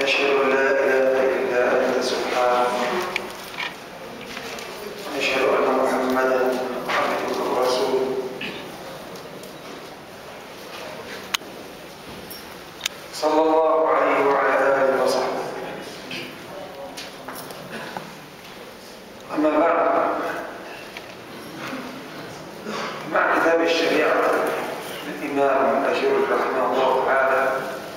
ونشهد أن لا إله إلا أنت سبحانك ونشهد أن محمدا عبدك ورسوله صلى الله عليه وعلى آله وصحبه أما بعد مع كتاب الشريعة للإمام الأجر رحمه الله تعالى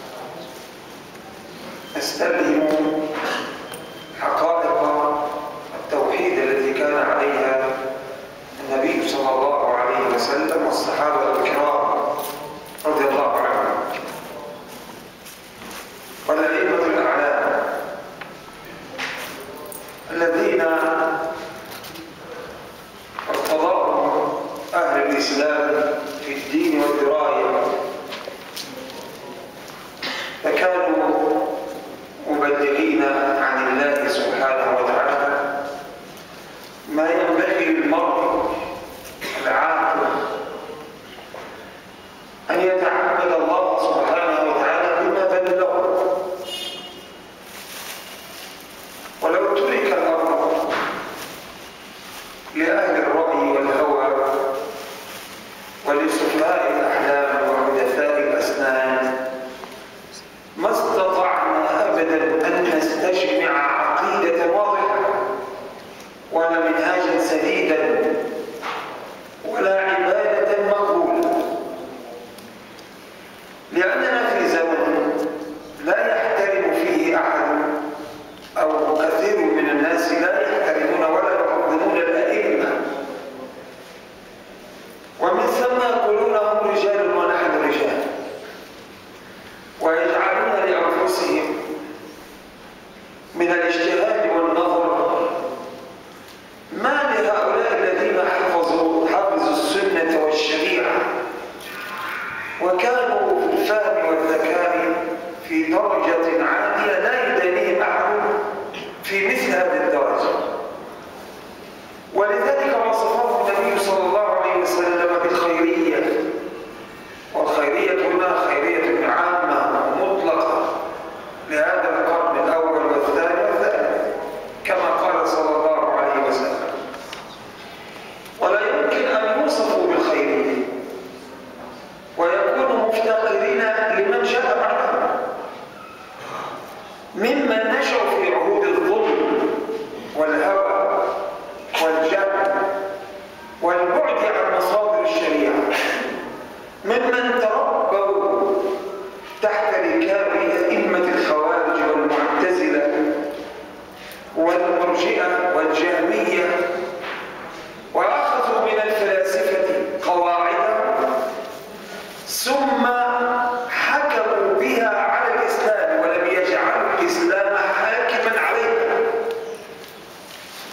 نستلهم حقائق التوحيد التي كان عليها النبي صلى الله عليه وسلم والصحابة الكرام رضي الله عنهم والأئمة الأعلام الذين ارتضاهم أهل الإسلام في الدين والدراية فكانوا مبلغين عن الله سبحانه وتعالى ما ينبغي للمرء العاقل أن يتعبد الله سبحانه وتعالى بما بلغه ولو ترك الأمر لأهل الرأي والهوى ولسفهاء الأحلام وحدثاء الأسنان ما استطعنا أبدا أن نستجمع عقيدة واضحة ولا منهاجا سديدا ولا عبادة مقبولة لأننا في زمن لا يحترم فيه أحد أو كثير من الناس لا يحترمون ولا يعظمون الأئمة ومن ثم يقولون هم رجال ونحن رجال ويجعلون لأنفسهم من الاجتهاد والنظر ما لهؤلاء الذين حفظوا حفظوا السنة والشريعة وكانوا في الفهم والذكاء في درجة عالية لا يدانيهم أحد في مثل هذه الدرجة ولذلك وصفه النبي صلى الله عليه وسلم بالخيرية والخيرية هنا خيرية عامة ومطلقة لهذا القرن الأول والثاني والثالث كما قال صلى الله عليه وسلم ولا يمكن أن يوصفوا بالخيرية ويكونوا مفتقرين لمن جاء بعدهم ممن نشأوا في عهود الظلم والهوى والجهل والبعد عن مصادر الشريعة ممن تربوا تحت ركاب أئمة الخوارج والمعتزلة والمرجئة والجهمية وأخذوا من الفلاسفة قواعد ثم حكموا بها على الإسلام ولم يجعلوا الإسلام حاكما عليها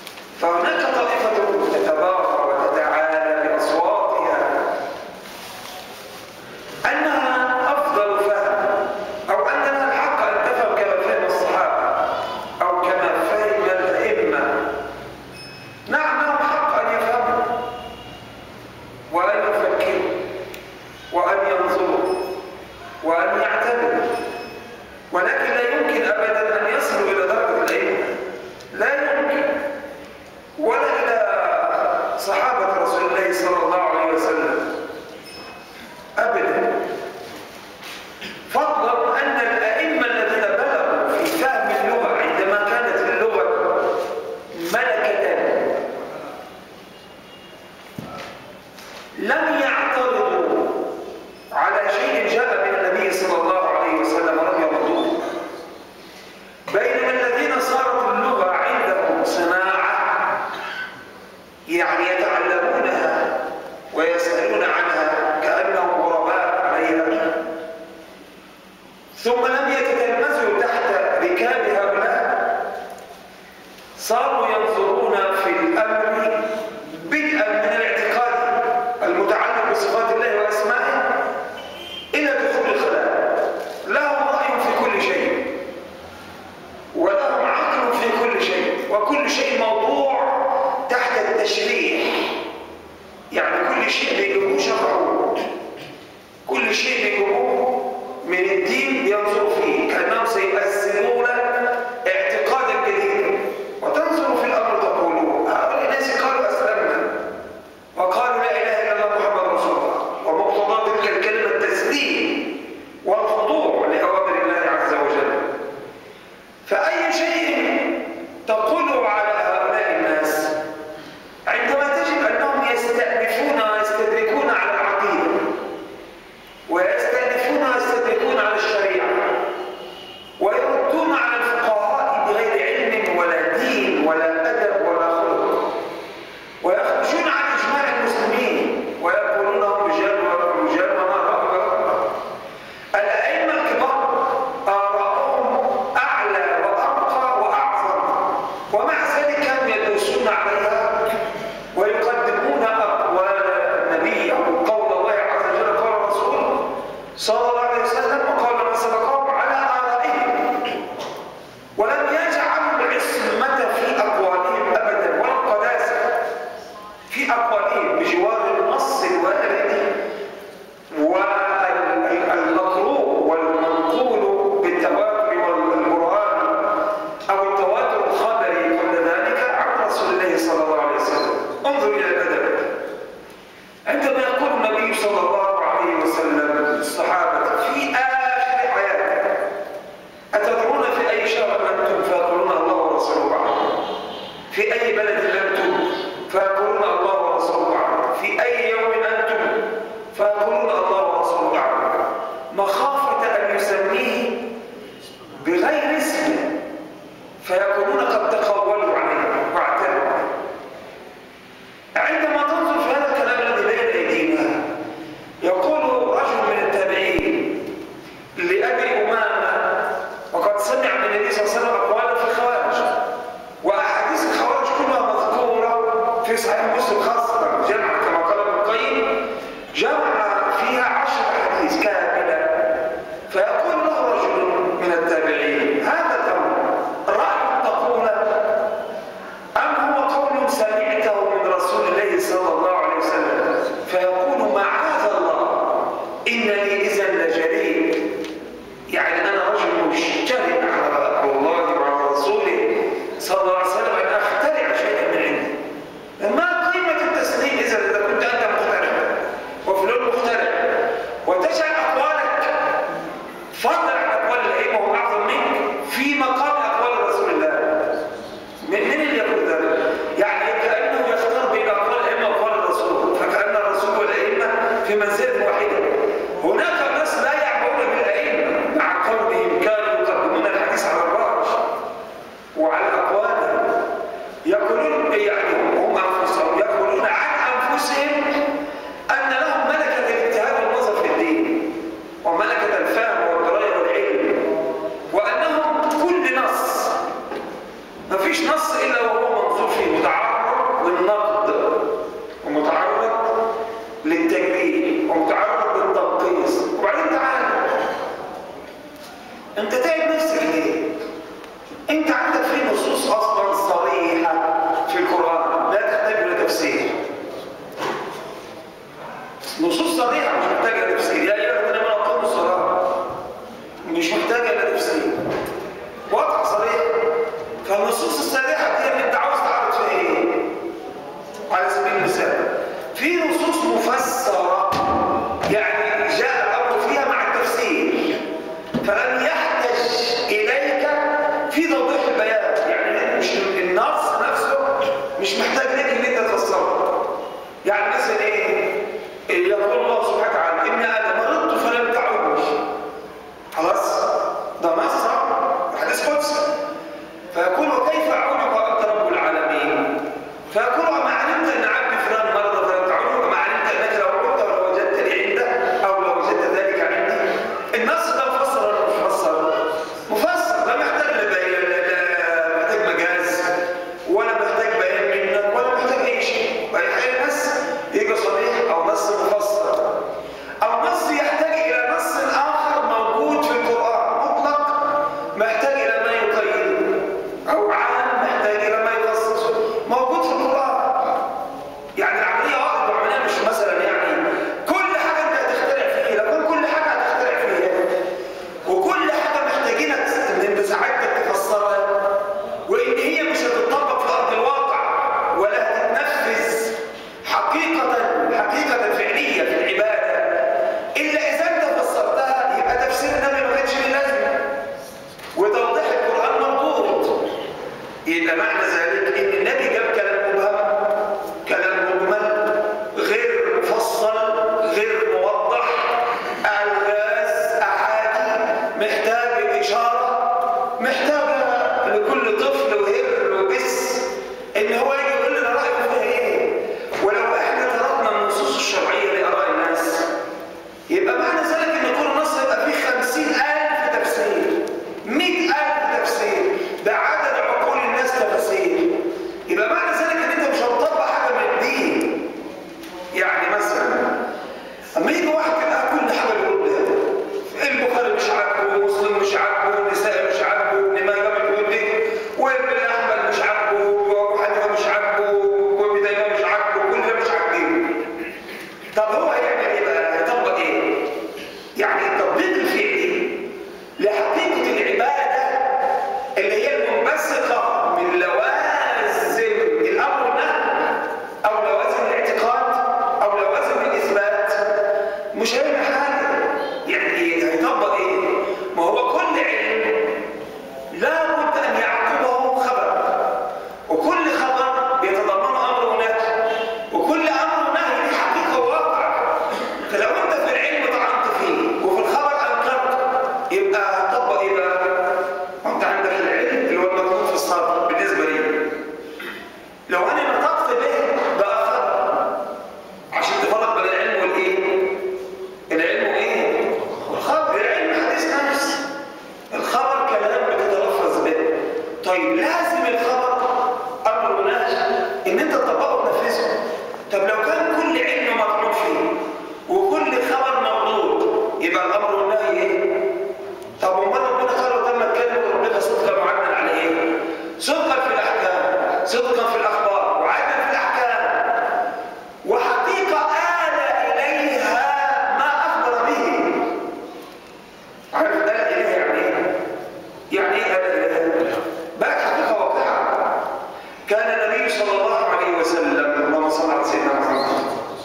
فأي شيء تقوله على هؤلاء الناس عندما تجد أنهم يستأنفون ويستدركون على العقيدة ويستأنفون ويستدركون على الشريعة ويردون على الفقهاء بغير علم ولا دين ولا أدب ولا خلق ويخرجون عن إجماع المسلمين ويقولون هم رجال ورجال وما رأوا الأئمة الكبار آراءهم أعلى وأرقى وأعظم ومع ذلك كانوا يدرسون عليها ويقدمون أقوال النبي أو قول الله عز وجل قول الرسول صلى الله عليه وسلم وقال من سبقهم على آرائهم ولم يجعلوا العصمة في أقوالهم أبدا ولا القداسة في أقوالهم بجوار النص الوارد والمقروء والمنقول بالتواتر والبرهان أو التواتر الخبري قبل ذلك عن رسول الله صلى الله عليه وسلم انظر إلى الأدب عندما يقول النبي صلى الله عليه وسلم للصحابة في آخر حياته أتدرون في أي شهر أنتم فيقولون الله ورسوله أعلم في أي بلد أنتم فيقولون الله ورسوله أعلم في أي يوم أنتم فيقولون الله ورسوله أعلم مخافة أن يسميه بغير اسمه فيكونون قد تقولوا عليه واعتدوا عندما تنظر في هذا الكلام الذي بين أيدينا يقول رجل من التابعين لأبي أمامة وقد سمع من النبي صلى الله عليه وسلم أقوالا في الخوارج وأحاديث الخوارج كلها مذكورة في صحيح مسلم خاصة جمع كما قال ابن القيم جمع فيها عشر أحاديث كاملة فيقول له رجل من التابعين هذا الأمر رأي تقوله أم هو قول سمعته من رسول الله صلى الله عليه وسلم فيقول معاذ الله إنني إذا لجريء يعني أنا رجل مجترئ على الله وعلى رسوله صلى الله عليه وسلم أن أخترع شيئا من عندي ما قيمة التسليم إذا إذا كنت أنت مخترع وفلان مخترع وتجعل أقوالك فضلا عن أقوال الأئمة وهم أعظم منك في مقام أقوال رسول الله من من اللي يقول ذلك؟ يعني كأنه يختار بين أقوال الأئمة وأقوال الرسول فكأن الرسول والأئمة في منزلة واحدة هناك ناس لا يعبؤون بالأئمة مع كونهم كانوا يقدمون الحديث على الرأس وعلى أقوالهم يقولون يعني هم أنفسهم يقولون عن أنفسهم أن لهم ملكة الاجتهاد والنظر في الدين وملكة الفهم والدراية والعلم وأنهم كل نص ما فيش نص إلا وهو منظور فيه متعرض للنقد ومتعرض للتجريد ومتعرض للتنقيص وبعدين تعالى انت تعب نفسك ليه؟ انت عندك في نصوص اصلا صريحه في القران لا تحتاج الى تفسير نصوص صريحه مش محتاجه الى تفسير يا ايها الذين امنوا اقيموا الصلاه مش محتاجه الى تفسير واضحه صريحه فالنصوص الصريحه يبقى معنى ذلك ان النبي جاب كلام مبهم كلام مجمل غير مفصل غير موضح الغاز احادي محتاج اشاره محتاجه لكل طفل وهر وبس ان هو يجي يقول لنا رايه فيها ايه ولو احنا تركنا النصوص الشرعيه لاراء الناس يبقى معنى ذلك ان كل نص يبقى فيه خمسين ألف تفسير مئة ألف تفسير ده عدد عقول الناس تفسير يبقى معنى ذلك ان انت مش هتطبق حاجه من الدين يعني مثلا اما يجي واحد كده كل حاجه يقول ده البخاري مش عاجبه ومسلم مش عاجبه والنسائي مش عاجبه وابن ماجه مش عاجبه وابن احمد مش عاجبه وابو حنيفه مش عاجبه وابن تيميه مش عاجبه كل ده مش عاجبه طب هو هيعمل ايه بقى؟ هيطبق ايه؟ يعني التطبيق الفعلي لحقيقه العباده اللي هي المنبثقه من لوازم الامر والنهي او لوازم الاعتقاد او لوازم الاثبات مش هيعمل حاجه يعني إيه؟ هيطبق ايه؟ ما هو كل علم لابد ان يعقبه خبر وكل خبر بيتضمن امر ونهي وكل امر ونهي له حقيقه وواقع فلو انت في العلم طعنت فيه وفي الخبر انكرت يبقى هتطبق ايه بقى؟ انت عندك العلم اللي هو المكتوب في الصدر بالنسبه لي لو انا نطقت به بقى خبر عشان تفرق بين العلم والايه؟ العلم وايه؟ والخبر العلم حديث نفس الخبر كلام بتتلفظ به طيب لازم الخبر امر ونهي ان انت تطبقه وتنفذه طب لو كان كل علم مطلوب فيه وكل خبر مردود يبقى الامر والنهي ايه؟ طب امال ربنا قال وتمت كلمه ربك صدقا وعدلا على ايه؟ صدقا في الاحكام صدقا في الاخبار وعدلا في الاحكام وحقيقه آل اليها ما اخبر به عارف آل اليها يعني ايه؟ يعني ايه آل اليها؟ بقى حقيقه واقعه كان النبي صلى الله عليه وسلم اللهم صل على سيدنا محمد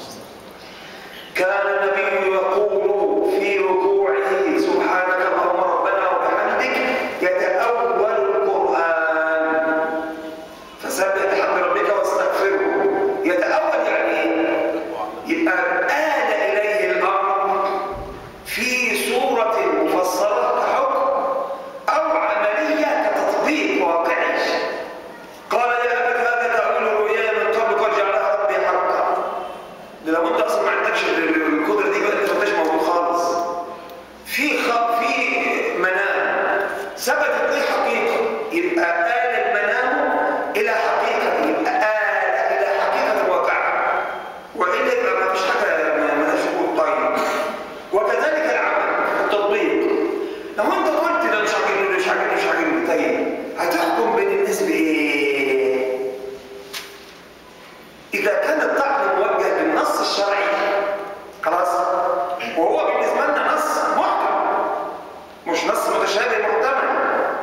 كان النبي يقول في ركوعه سبحانك اللهم ربنا وبحمدك يتأول القرآن فسبح بحمد ربك واستغفره يتأول يعني ايه؟ يبقى آل إليه الأمر في صورة مفصلة كحكم أو عملية كتطبيق واقعي قال يا أبت هذا تأويل رؤيا من قبل قد جعلها ربي حقا ده لو انت اصلا ما عندكش القدره دي بقى انت ما انتش موجود خالص في خ... في منام ثبتت دي حقيقه يبقى آل المنام الى حقيقه يبقى آل الى حقيقه واقع والا يبقى ما فيش حاجه ما لهاش وجود طيب وكذلك العمل التطبيق لو انت قلت ده مش عاجبني مش عاجبني مش عاجبني طيب هتحكم بين الناس بايه؟ إذا كان الطعن موجه بالنص الشرعي خلاص وهو بالنسبة لنا نص محكم مش نص متشابه محتمل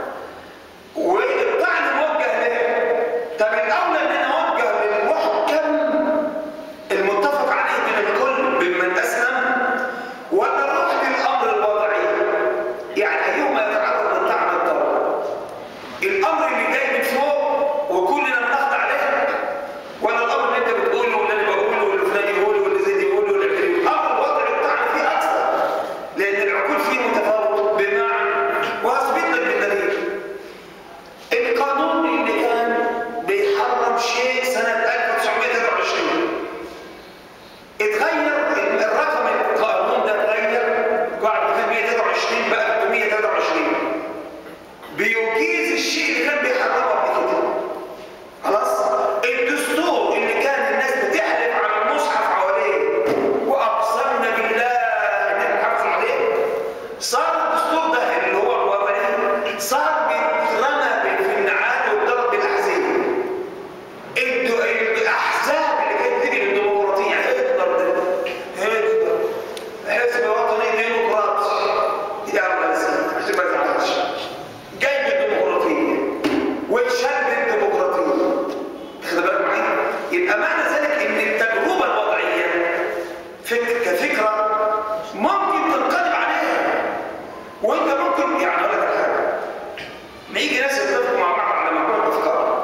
والطعن موجه له طب الأولى أن نوجه للمحكم المتفق عليه بين الكل بمن أسلم ولا نروح للأمر الوضعي يعني أيهما يتعرض للطعن الضرر الأمر اللي جاي من فوق وكلنا بنخضع له ولا الامر اللي انت بتقوله واللي انا بقوله واللي فلان يقوله واللي زيد يقوله واللي علي الامر الوضع بتاعنا فيه اكثر لان العقول فيه متفاوت بمعنى وهثبت لك بالدليل القانون اللي كان بيحرم شيء سنه 1923 اتغير الرقم القانون ده اتغير قاعد كان 123 بقى 323 بيجيز الشيء اللي كان بيحرمه قبل كده خلاص الدستور اللي كان الناس بتحلف على المصحف حواليه واقسمنا بالله ان احنا نحافظ عليه صار الدستور ده اللي هو الوضعي صار بيترمى في النعال واتضرب بالاحزاب الد- الاحزاب اللي كانت تيجي للديمقراطيه هتلر ده هتلر حزب وطني ديمقراطي يلا يا سيدي عشان ما تزعلش جايب الديمقراطيه وشاب الديمقراطيه خد بالك معايا يبقى معنى ذلك ان التجربه الوضعيه فك كفكره ممكن تنقلب عليها وانت ممكن يعني اقول لك على حاجه ما يجي ناس يتفقوا مع بعض على مجموعه افكار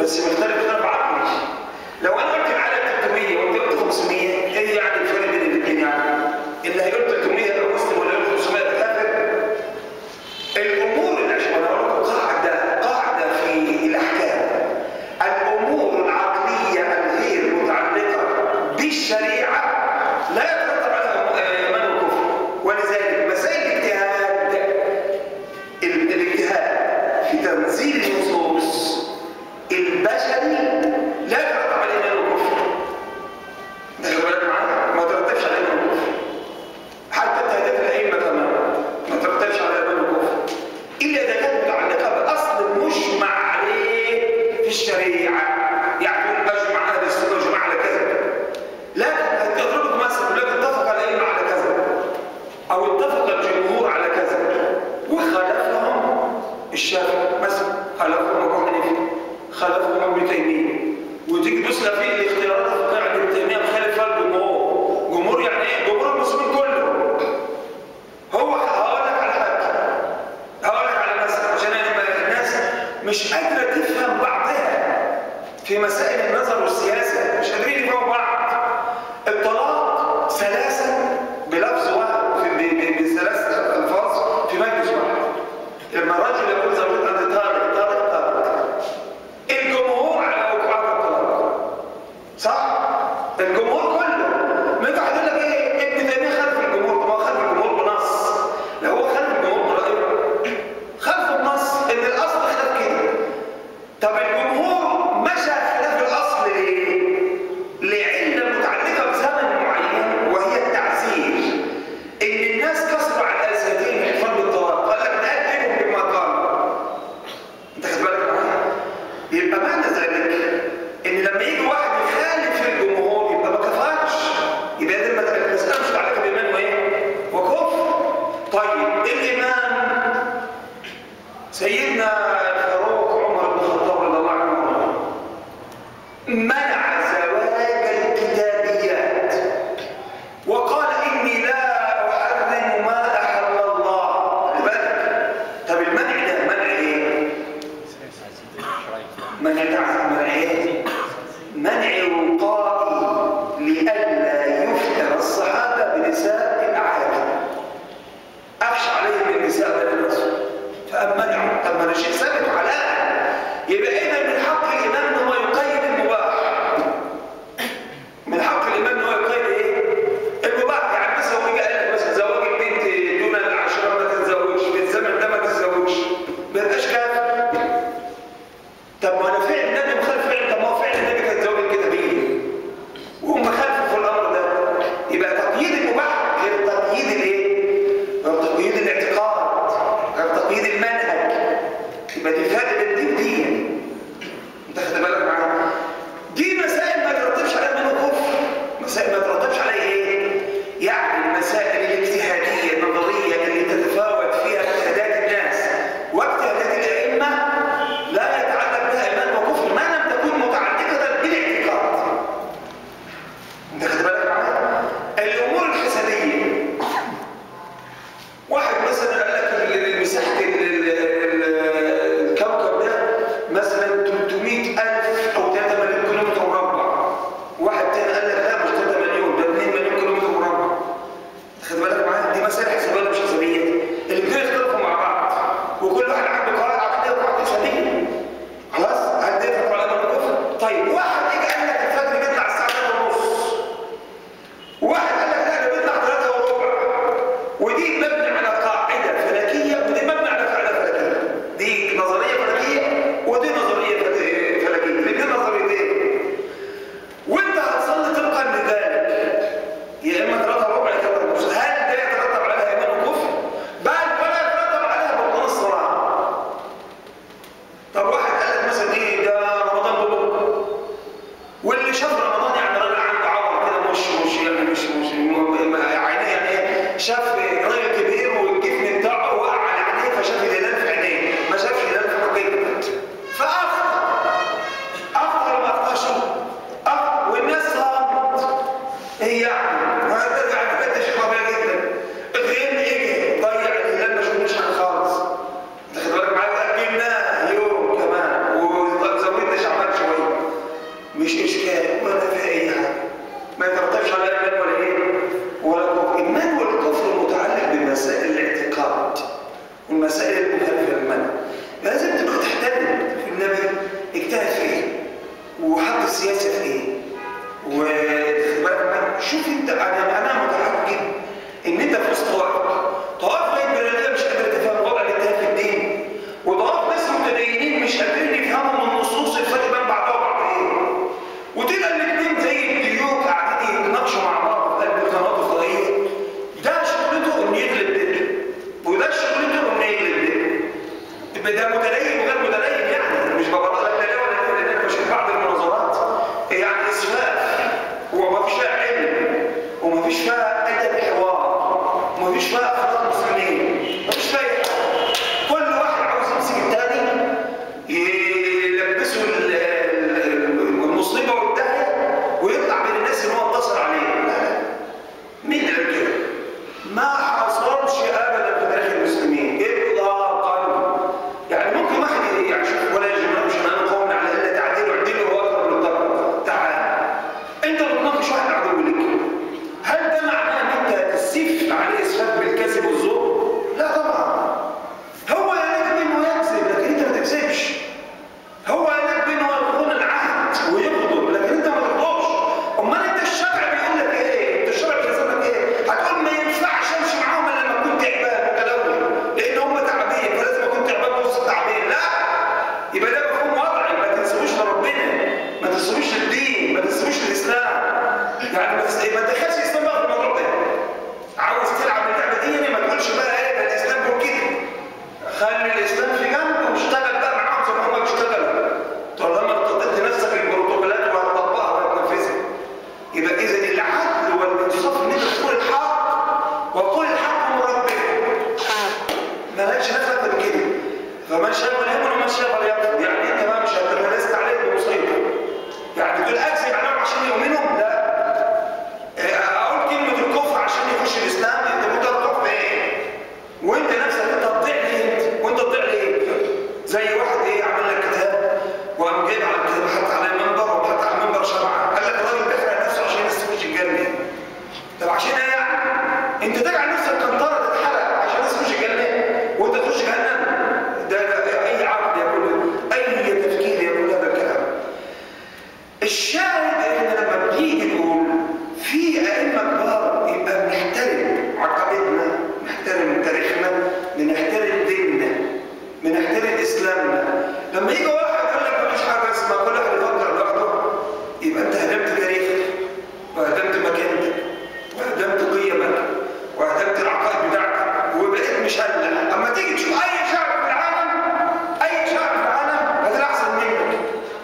بس مختلف اختلاف عقلي لو انا قلت العدد 300 وانت قلت 500 ايه يعني الفرق بين الاثنين يعني اللي هيقول 300 يبقى مسلم واللي هيقول 500 يبقى كافر الامور اللي عشان انا اقول لكم قاعده قاعده في الاحكام الامور العقليه الغير متعلقه بالشريعه لا يترتب عليها ايمان وكفر ولذلك مسائل الاجتهاد ال- الاجتهاد في تنزيل النصوص البشري لا يترتب عليه ايمان وكفر ده خلي بالك معايا ما ترتبش عليه ايمان وكفر حتى اجتهادات الائمه كمان ما ترتبش على ايمان وكفر الا اذا كانت متعلقه باصل مجمع عليه في الشريعه يعني تقول اجمع اهل السنه وجماعه على كذا لكن تضربك مثلا لكن اتفق الائمه على كذا او اتفق الجمهور على كذا وخالفهم الشافعي مثلا خالفهم ابو حنيفه خالفهم ابن تيميه وتيجي تبص في الاختيارات الفقهيه عند ابن تيميه مخالف فيها الجمهور جمهور يعني ايه؟ جمهور المسلمين كله هو هقول لك على حاجه هقول لك على مثلا عشان أنا- الناس مش قادره تفهم بعضها في مسائل النظر والسياسه مش قادرين يفهموا بعض الطلاق ثلاثه بلفظ واحد في- ب- ب- بثلاث الفاظ في مجلس واحد لما الرجل يقول زوجته انت طالق طالق طالق الجمهور على وقوع الطلاق صح؟ الجمهور كله ما ينفع يقول لك ايه ابن تيميه خلف الجمهور طب ما هو خلف الجمهور بنص لو هو خلف الجمهور برايه خلف النص ان الاصل خلاف كده طب الجمهور مشى خلاف الاصل ليه؟ لعله متعلقه بزمن معين وهي التعزير ان الناس كسروا على الاساتذه الحفاظ بالطلاق قال لك نأدبهم بما قالوا انت خد بالك معايا؟ يبقى معنى ذلك ان لما يجي واحد يخالف الجمهور يبقى ما كفرش يبقى ده المسألة المسألة مش متعلقة بإيمان وإيه؟ وكفر طيب الإمام سيدنا الفاروق عمر بن الخطاب رضي الله عنه منع زواج الكتابيات وقال إني لا أحرم ما أحل الله خلي بالك طب المنع ده منع إيه؟ منع تعزيز منع ايه؟ منع وقائي لئلا يفتن الصحابه بنساء الاعاجم. اخشى عليهم النساء بين الناس. فقام منعوا، طب ما ده شيء ثابت وحلال. يبقى اذا من حق الامام ان هو يقيد المباح. من حق الامام ان هو يقيد ايه؟ المباح، يعني مثلا هو يجي قال لك مثلا زواج البنت دون العشره ما تتزوجش، في الزمن ده ما تتزوجش. ما يبقاش كافر. طب ما انا فعل النبي مخالف فعل طب ما هو فعل النبي كان زوج الكتابيه وهم خالفوا في الامر ده يبقى تقييد المباح غير تقييد الايه؟ غير تقييد الاعتقاد غير تقييد المنهج يبقى دي فرق بين دي ودي انت خد بالك معايا دي مسائل ما ترتبش عليها منه كفر مسائل ما ترتبش عليها ايه؟ يعني المسائل الاجتهاديه النظريه اللي تتفاوت فيها اجتهادات الناس واجتهادات الائمه لا يتعلق بها ايمان وكفر ما لم تكن متعلقه بالاعتقاد انت خد بالك معايا الامور الحسابيه واحد مثلا قال لك ال- ال- مساحه ال- ال- ال- الكوكب ده مثلا 300000 او 3 مليون كيلومتر مربع واحد تاني قال لك لا مش 3 مليون ده 2 مليون كيلومتر مربع خد بالك معايا دي مسائل حسابيه ولا مش حسابيه الاثنين اختلفوا مع بعض وكل واحد عنده قواعد عقليه وقواعد حسابيه خلاص هل ده يدخل على الكفر طيب واحد يجي قال لك الفجر بيطلع الساعه 3:30 وواحد قال لك لا ده بيطلع 3 وربع ودي مبني على قاعده فلكيه ودي مبني على قاعده فلكيه دي نظريه فلكيه ودي نظريه فل- فلكيه الاثنين نظريتين وانت هتصلي طبقا لذلك يا اما 3 وربع يا 3 ونص هل ده يترتب عليها ايمان وكفر؟ بل ولا يترتب عليها بطلان الصلاه طب واحد قال لك مثلا ايه ده رمضان بكره واللي شاف رمضان يعني راجل عنده عمر كده مش مش يعني مش مش م- عينيه يعني ايه شاف راجل كبير والجفن بتاعه وقع على عينيه فشاف هلال في عينيه ما شافش هلال في حقيقته فافطر افطر ما افطرش افطر والناس صامت ايه يعني هذا يعني كده شيء طبيعي جدا الغيم ايه ضيع الهلال ما شفناش حاجه خالص انت خد بالك معايا واجلناه يوم كمان السياسه في ايه وشوف انت انا انا متعجب ان انت في وسط طوائف طوائف غير بلديه مش قادره تفهم وضع الاتهام في الدين وطوائف ناس متدينين مش قادرين يفهموا من النصوص الفرق بين بعضها وبعض ايه وتلقى الاثنين زي الديوك قاعدين يتناقشوا مع بعض في قلب القنوات الفضائيه ده شغلته انه يغلب ده وده شغلته انه يغلب ده يبقى ده متدين وغير متدين يعني مش ببرأ لا لا ولا لا لا مش في بعض المناظرات يعني اسفاف وما فيش فيها علم وما فيش فيها ادب حوار وما فيش فيها اخلاق مسلمين ما فيش فيها كل واحد عاوز يمسك الثاني يلبسه ال- ال- المصيبه والدهيه ويطلع من الناس ان هو انتصر عليه لا لا مين اللي قال كده؟ ما حصلش ابدا في تاريخ المسلمين اطلاقا يعني ممكن واحد يعني شوف ولا يجب مش انا قوم على الا تعديل وعديل هو اقرب للضرب تعال انت بتناقش واحد عدو لك هل ده معناه ان انت تسيف عليه اسفاف بالكذب والزور؟ لا طبعا هو يلاقي منه يكذب لكن انت ما تكذبش هو يلاقي منه يخون العهد ويغضب لكن انت ما تغضبش امال انت الشرع بيقول لك ايه؟ انت الشرع بيقول لك ايه؟ هتقول ما ينفعش امشي معاهم الا لما اكون تعبان متلون لان هم تعبين فلازم اكون تعبان في وسط تعبين لا يبقى ده مفهوم وضعي ما تنسبوش لربنا ما تنسبوش للدين ما تنسبوش للاسلام يعني ما تس- ما تدخلش الاسلام بقى في الموضوع ده عاوز تلعب اللعبه دي ما تقولش بقى ايه ده الاسلام هو كده خلي الاسلام في جنب واشتغل بقى معاهم زي ما هم بيشتغلوا طالما ارتضيت لنفسك البروتوكولات وهتطبقها وهتنفذها يبقى اذا العدل والانصاف ان انت تقول الحق وقول الحق من ربك مالكش نفس اكتر من كده فمن شغل يمن ومن شغل يقصد يعني انت بقى مش هتبقى لست عليك بمصيبه يعني تقول اكذب عليهم عشان يؤمنوا لا إيه، اقول كلمه الكفر عشان يخش الاسلام انت كنت الكفر ايه وانت نفسك انت تضيع ليه انت وانت تضيع ليه زي واحد ايه عمل لك كتاب وقام جايب على الكتاب حط عليه منبر وحط على المنبر شمعه قال لك الراجل بيحرق نفسه عشان الناس تخش الجنه طب عشان ايه يعني انت تجعل نفسك كنطره تتحرق عشان الناس تخش الجنه وانت تخش جهنم ده ده اي عقل يقول اي تفكير يقول هذا الكلام الشاهد ان لما بنيجي نقول في ائمه كبار يبقى بنحترم عقائدنا نحترم تاريخنا بنحترم ديننا بنحترم اسلامنا لما يجي واحد يقول لك مفيش حاجه اسمها كل واحد يفكر لوحده يبقى انت هدمت تاريخك وهدمت مكانتك وهدمت قيمك وهدمت العقائد بتاعتك وبقيت مشلح اما تيجي تشوف اي شعب في العالم اي شعب في العالم هتلاقي احسن منك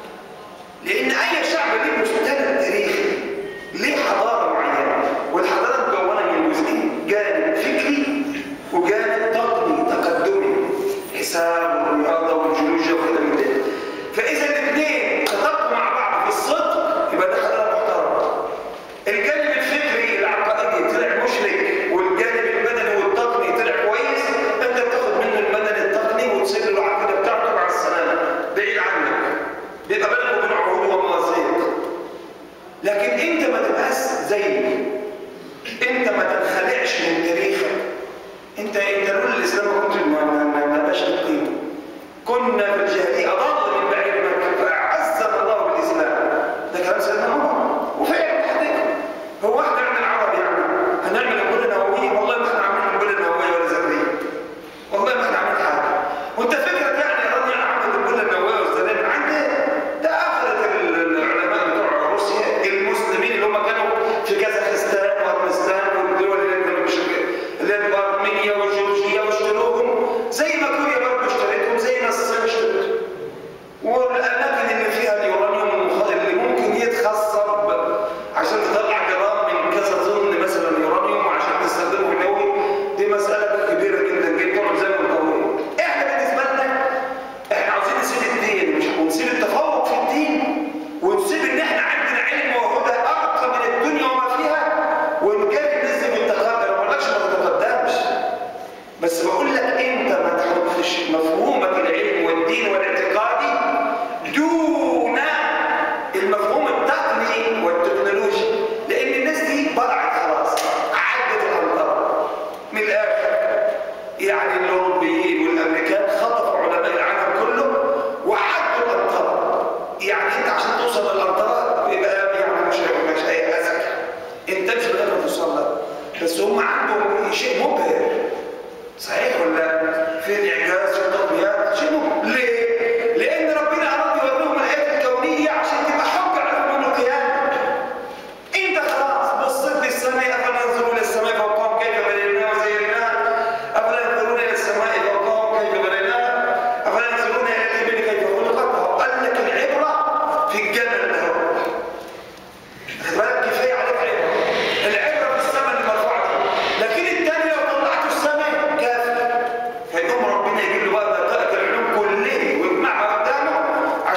لان اي شعب ليه مستند تاريخي ليه حضاره معينه والحضاره مكونه من جزئين جانب فكري وجانب تقني تقدمي حساب والرياضه والجيولوجيا وكده من ده فاذا الاثنين تطبقوا مع بعض في الصدق يبقى ده حضاره محترمه الجانب الفكري العقائدي طلع مشرك والجانب المدني والتقني طلع كويس انت بتاخد منه المدني التقني وتسيب له العقيده بتاعته مع السلامه بعيد عنك بيبقى بينك وبين عهود ومواثيق لكن انت ما تبقاش زيه انت ما تنخلعش من تاريخك انت انت لولا الاسلام ما كنت ما ما ما ما بقاش لك قيمه كنا في الجاهليه اضل من بعيد مكه فاعزنا الله بالاسلام ده كلام سيدنا عمر وفعلا حقيقه هو احنا عندنا العرب يعني هنعمل قنبله نوويه والله ما احنا عاملين قنبله نوويه ولا ذريه والله ما احنا عاملين حاجه وانت فكرك يعني ايران يعني عملت القنبله النوويه والذريه من عندها ده اخرة ال- العلماء بتوع روسيا المسلمين اللي هم كانوا في كازاخستان وارمستان والدول اللي كانوا مش اللي هي ارمينيا وجورجيا واشتروهم زي ما كوريا برضه اشتريتهم زي ما الصين اشترتهم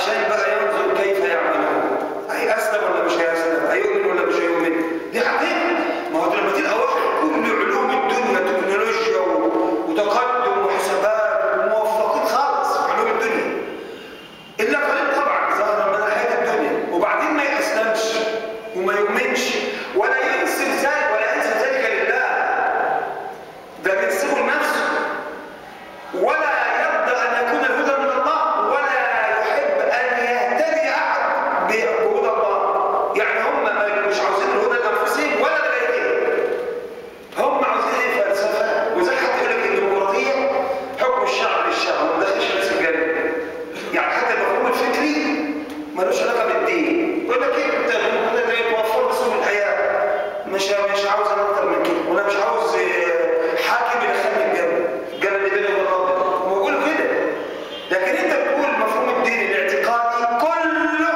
عشان بقى ينظر كيف يعملون هيأسلم ولا مش هيأسلم هيؤمن ولا مش هيؤمن دي حقيقة ما هو لما تلقى واحد كل علوم الدنيا تكنولوجيا و- وتقدم وحسابات وموفقين خالص في علوم الدنيا إلا قليل طبعا ظهر من ناحية الدنيا وبعدين ما يأسلمش وما يؤمنش ولا ينسب ذلك ولا ينسب ذلك لله ده بينسبه لنفسه ولا يرضى أن يكون الهدى من الله ولا يحب أن يهتدي أحد بهدى الله يعني هم ما- مش عاوزين الهدى لأنفسهم ولا لغيرهم هم عاوزين ايه فلسفه وزي حتى يقول لك الديمقراطيه حكم الشعب للشعب وما دخلش الناس الجنه يعني حتى المفهوم الفكري ملوش علاقه بالدين يقول لك ايه انت ممكن ده يتوفر بسبب الحياه مش مش عاوز انا اكتر من كده وانا مش عاوز آه، حاكم يدخلني الجنه الجنه اللي بيني وبين ربنا هم بيقولوا كده لكن انت بتقول المفهوم الديني الاعتقادي كله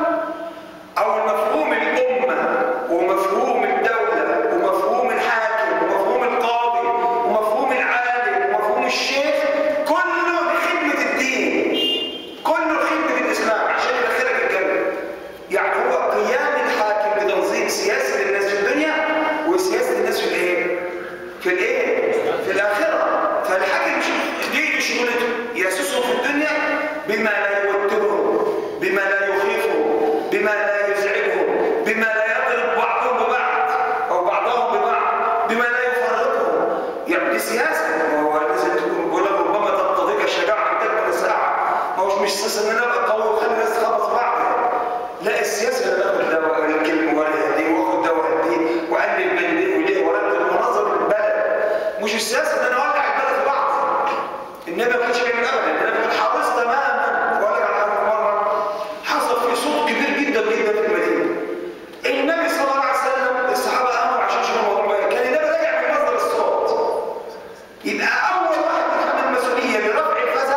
أو المفهوم الأمة ومفهوم الدولة ومفهوم الحاكم ومفهوم القاضي ومفهوم العالم ومفهوم الشيخ كله لخدمة الدين كله لخدمة الإسلام عشان يدخلك الجنة يعني هو قيام الحاكم بتنظيم سياسة للناس في الدنيا وسياسة الناس في الإيه؟ في الإيه؟ في الآخرة فالحاكم ش- دي شغلته يسوسهم في الدنيا بما لا يوترهم بما لا يخيفهم بما لا يزعجهم بما لا يضرب بعضهم ببعض او بعضهم ببعض بما لا يفرقهم يعني دي سياسه ما هو لازم تكون بقول لك ربما تقتضيك الشجاعه ان تكبر ساعه ما هوش مش سياسه ان انا ابقى قوي واخلي الناس تخبط بعض لا السياسه ان انا اخد دواء الكلمه ولا دي واخد دواء دي واقلب بين دي ودي وارتب مناظر البلد مش السياسه ان انا اولع البلد في بعض النبي ما كانش بيعمل ابدا النبي كان حريص تماما بقول لك على حاجه مره حصل في صوت كبير جدا جدا في المدينه النبي صلى الله عليه وسلم الصحابه امروا عشان يشوفوا الموضوع ده كان النبي راجع من مصدر الصوت يبقى اول واحد يتحمل المسؤوليه لرفع الفزع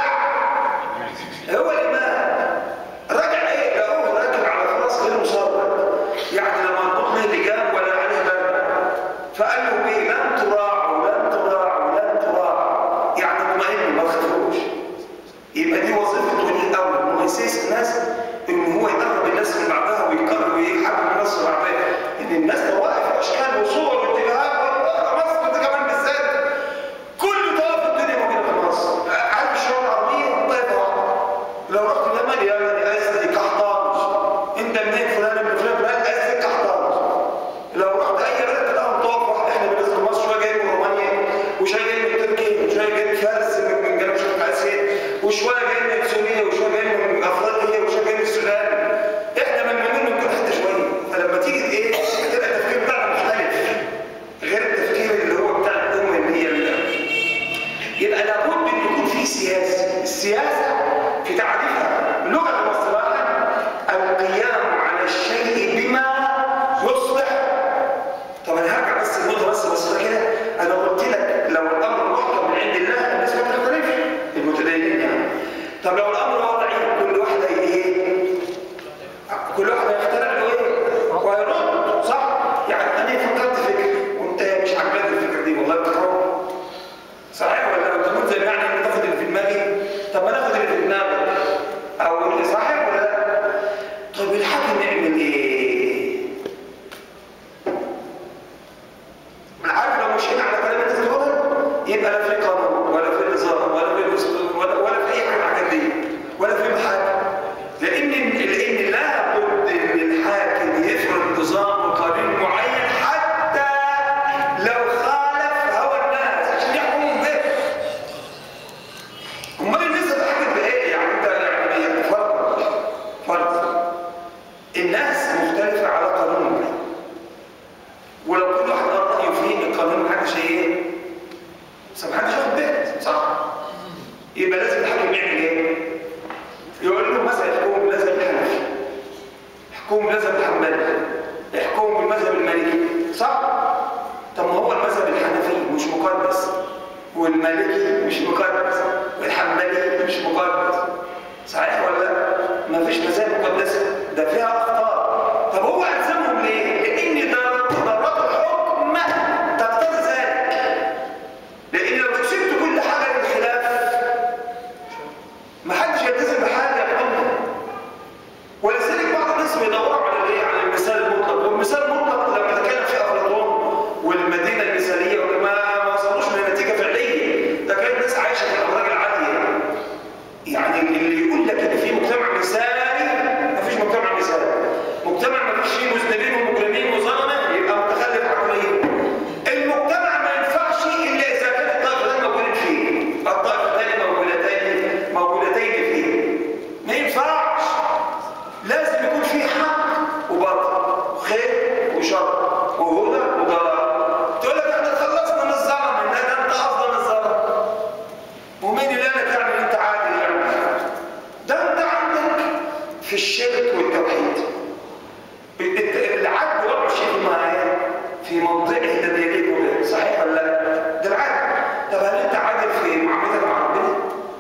هو الامام رجع ايه لقوه راكب على فراس غير مصرح يعني لما نطق له لجام ولا عليه باب فقال له ايه لن تراعوا لن تراعوا لن تراعوا يعني اطمئنوا ما تخافوش يبقى دي وظيفته ولي الاول انه يسيس الناس ان هو يقرب الناس من بعضها ويقرب ويحبب الناس من بعضها ان الناس طوائف واشكال وصور واتجاهات مصر ده كمان بالذات كل طائف الدنيا موجوده في مصر عارف الشعوب العربيه طائفه واحده لو رحت اليمن يمن اسدي قحطانج انت منين فلان ابن فلان فلان اسدي قحطانج لو رحت اي بلد تلاقيهم طائف واحده احنا بالنسبه لمصر شويه جايين من رومانيا وشويه جايين من تركيا وشويه جايين من فارس من من جنوب شرق اسيا وشويه جايين من سوريا وشويه جايين من افريقيا وشويه جايين من السودان احنا ملمومين من كل حته شويه فلما تيجي ايه تلاقي التفكير بتاعنا مختلف غير التفكير اللي هو بتاع الامه اللي هي اللي يبقى لابد ان يكون في سياسه السياسه في تعريفها لغه واصطلاحا القيام على الشيء بما يصلح طب انا هرجع بس النقطه بس بس كده انا قلت لك لو الامر محكم من عند الله الناس ما تختلفش المتدينين يعني طب لو الامر وضعي كل واحد هي ايه كل واحد هيخترع له ايه وهيرد صح يعني انا فكرت فكره وانت مش عاجباك الفكره دي والله بتكرهها صحيح ولا انت ملزم يعني ان تاخد اللي في دماغي طب ما ناخد اللي في دماغك او اللي صحيح ولا لا طب الحاكم يعمل ايه انا عارف لو مشينا على كلام الناس دول يبقى لا في قانون ولا في نظام ولا في دستور ولا ولا في اي حاجه من الحاجات دي ولا في محاكم لان لان لابد ان الحاكم يفرض نظام وقانون معين حتى لو خالف هوى الناس عشان يحكموا به امال الناس هتحكم بايه يعني انت يعني فرض فرض الناس مختلفه على قانون ولو كل واحد قال رايه فيه القانون محدش ايه بس محدش ياخد باله صح يبقى لازم الحاكم يعمل ايه يقول له مثلا يحكم بالمذهب الحنفي يحكم بالمذهب الحنبلي يحكم بالمذهب المالكي صح طب ما هو المذهب الحنفي مش مقدس والمالكي مش مقدس والحنبلي مش مقدس صحيح ولا لا ما فيش مذاهب مقدسه ده فيها اخطاء طب هو الزمهم ليه لان ضرورات الحكم تقتضي ذلك لان لو سبت كل حاجه للخلاف ما حدش يلتزم بحاجه يا محمد في الشرك والتوحيد العدل وضع شيء معايا في موضعه الذي يليق به صحيح ولا لا؟ ده العدل طب هل انت عادل في معاملتك مع ربنا؟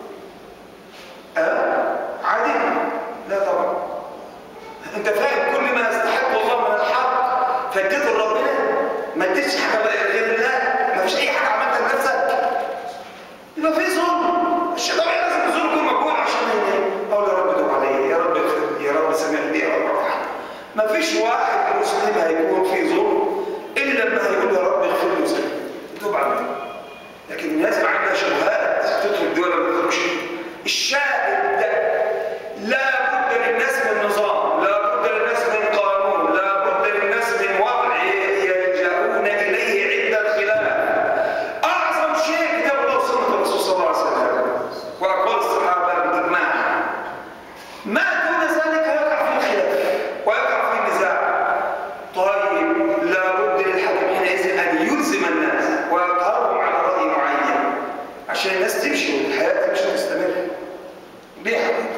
أه؟ عادل؟ لا طبعا انت فاهم كل ما يستحق الله من الحق فاديته لربنا ما اديتش حاجه غير الله ما فيش اي حاجه عملتها لنفسك يبقى في ظلم الشيطان لازم الظلم يكون مقبول عشان اقول يا رب دوب عليا يا رب اغفر يا رب سامحني يا رب ارحمني ما فيش واحد مسلم هيكون في ظلم الا لما هيقول يا رب اغفر لي وسامحني دوب عليا لكن الناس ما عندها شبهات تدخل دول ما تدخلش الشاهد لا بد للناس من نظام لا بد للناس من قانون لا بد للناس من وضع يلجؤون اليه عند الخلاف اعظم شيء كتاب الله وسنه الرسول صلى الله عليه وسلم واقوال الصحابه بالاجماع ما دون ذلك يقع في الخلاف ويقع في النزاع طيب لا بد للحاكم حينئذ ان يلزم الناس ويقهرهم على راي معين عشان الناس تمشي والحياه تمشي وتستمر دي حقيقه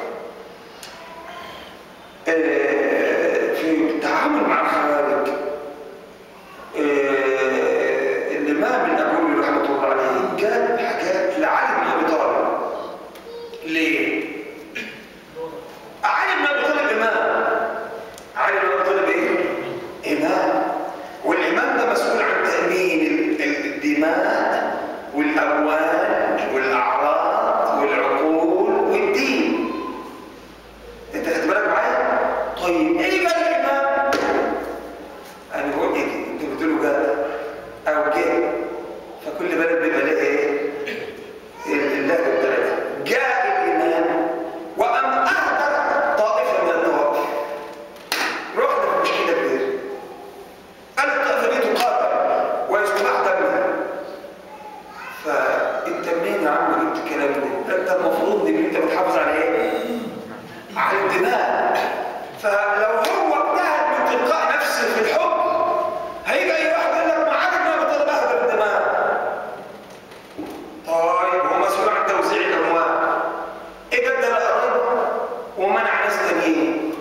في التعامل مع الخوارج الإمام النبوي رحمة الله عليه جاب حاجات لعلي بن أبي طالب ليه؟ علي بن أبي طالب إمام علي بن أبي طالب إيه؟ إمام والإمام ده مسؤول عن تأمين الدماء والأموال والأعراض والعقول والدين انت خدت بالك معايا طيب ايه بقى الامام انا بقول ايه انت بتقول له جاد او جه فكل بلد بيبقى لها ايه اللهجه بتاعتها جاء الامام وام اهدر طائفه من النوافل رحنا في مشكله كبيره قال الطائفه دي تقاتل ويستباح دمها فانت منين يا عم جبت الكلام ده؟ انت المفروض ان انت بتحافظ على ايه؟ على الدماء فلو هو اجتهد من تلقاء نفسه في الحب هيجي اي واحد يقول لك ما عجبنا بطل اهدر الدماء طيب هو مسؤول عن توزيع الاموال ايه جد لقرايبه ومنع ناس تانيين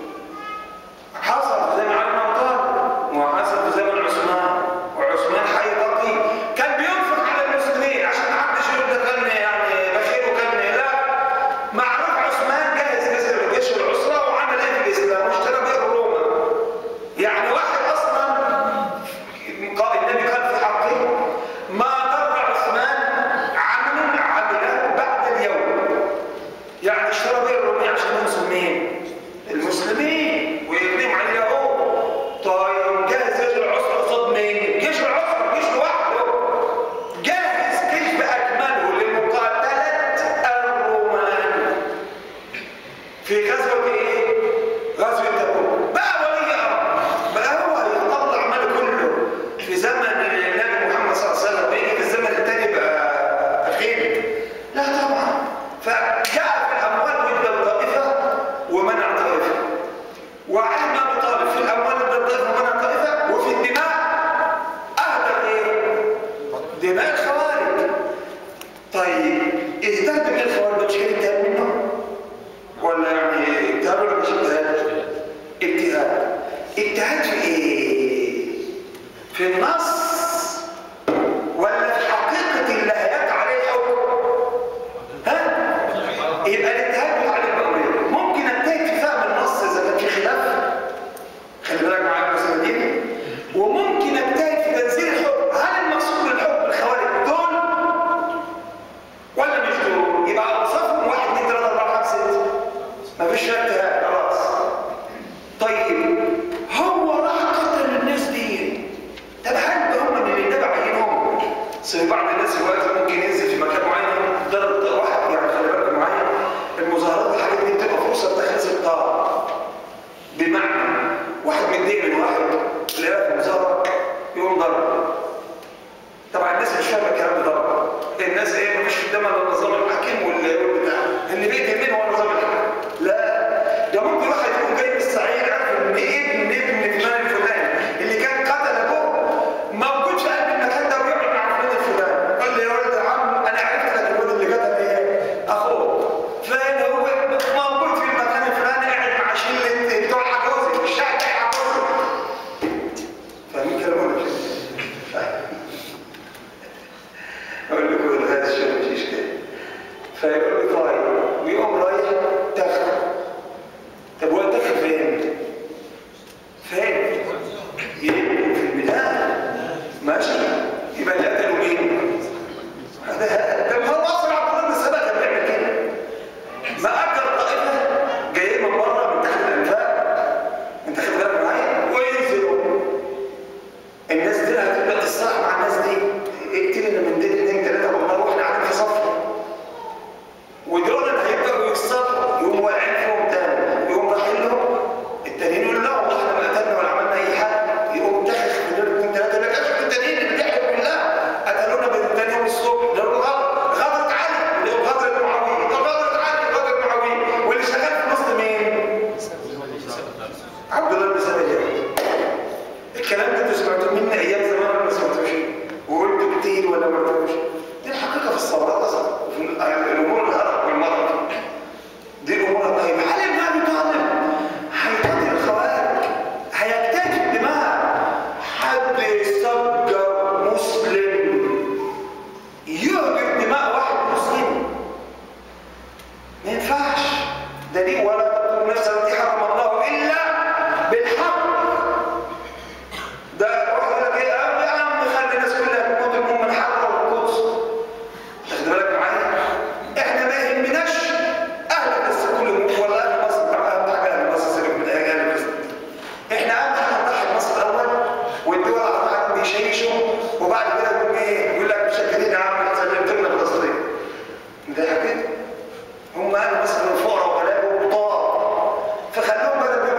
حصل زي ما علم طالب وحصل في زمن عثمان وعثمان حي بقي كان بينفق على المسلمين عشان ما حدش يقول ده كان يعني بخير وكان لا معروف عثمان جهز جيش الجيش والعسرة وعمل ايه في الاسلام واشترى بئر روما يعني واحد اصلا النبي قال في حقه ما ضر عثمان عمل عمله بعد اليوم يعني اشترى بئر روما عشان ينصر مين؟ المسلمين ويقدم على اليهود طيب جهز جيش العسرة قصاد مين؟ جيش العسرة جيش لوحده جاهز جيش بأكمله لمقاتلة الرومان في غزوة ايه؟ غزوة تبوك بقى ولي امر بقى هو هيطلع ماله كله في زمن النبي محمد صلى الله عليه وسلم ويجي في الزمن الثاني بقى خير لا طبعا فجاء في الاموال ضد الطائفة ومنع طائفة وعلي بن ابي طالب في الاموال ضد الطائفة ومنع طائفة وفي الدماء اهدر ايه؟ دماء الخوارج طيب اهتم من الخوارج مش كان اجتهاد منه؟ ولا يعني اجتهاد ولا مش اجتهاد؟ اجتهاد اجتهاد في ايه؟ في النص ولا في حقيقة اللي هيقع عليه الحكم؟ ها؟ يبقى الاجتهاد بتاع الأمرين ممكن اجتهد في فهم النص إذا كان في خلاف خلي بالك معايا المسألة دي وممكن اجتهد في تنزيل الحكم هل المقصود بالحكم الخوارج دول ولا مش دول؟ يبقى اوصافهم واحد اثنين ثلاثة أربعة خمسة ستة مفيش فيها اجتهاد خلاص طيب هو راح قتل الناس دي طب هل ده هم اللي النبي عينهم؟ في بعض الناس دلوقتي ممكن ينزل في مكان معين ضرب واحد يعني خلي بالكم معايا المظاهرات والحاجات دي بتبقى فرصه لتخليص الطاقه بمعنى واحد متضايق من واحد تلاقيه في مظاهره يقوم ضرب طبعا الناس مش فاهمه الكلام ده طبعا الناس ايه مفيش قدامها الا النظام الحكيم والبتاع اللي بيتهم مين هو النظام الحكيم لا ده ممكن واحد يكون جاي من الصعيد عارف ان ابن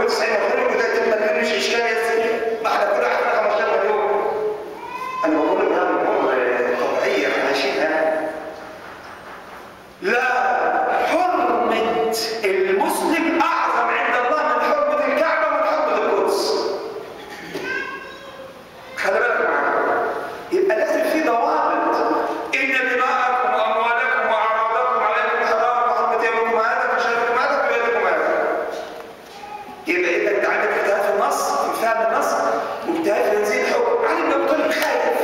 90 مليون وده 30 مليون مش اشكال يا سيدي ما احنا كل واحد فينا 15 مليون انا بقول لك ده امور طبيعيه احنا عايشينها لا حرمه المسلم اعظم عند الله من حرمه الكعبه ومن حرمه القدس خلي بالك معايا يبقى لازم في ضوابط ان دماءكم واموالكم واعراضكم عليكم حرام وحرمه يومكم هذا فشركم هذا في بيتكم هذا يبقى اذا انت عندك اجتهاد في النص في فهم النص واجتهاد في تنزيل الحكم علي بن ابي طالب خايف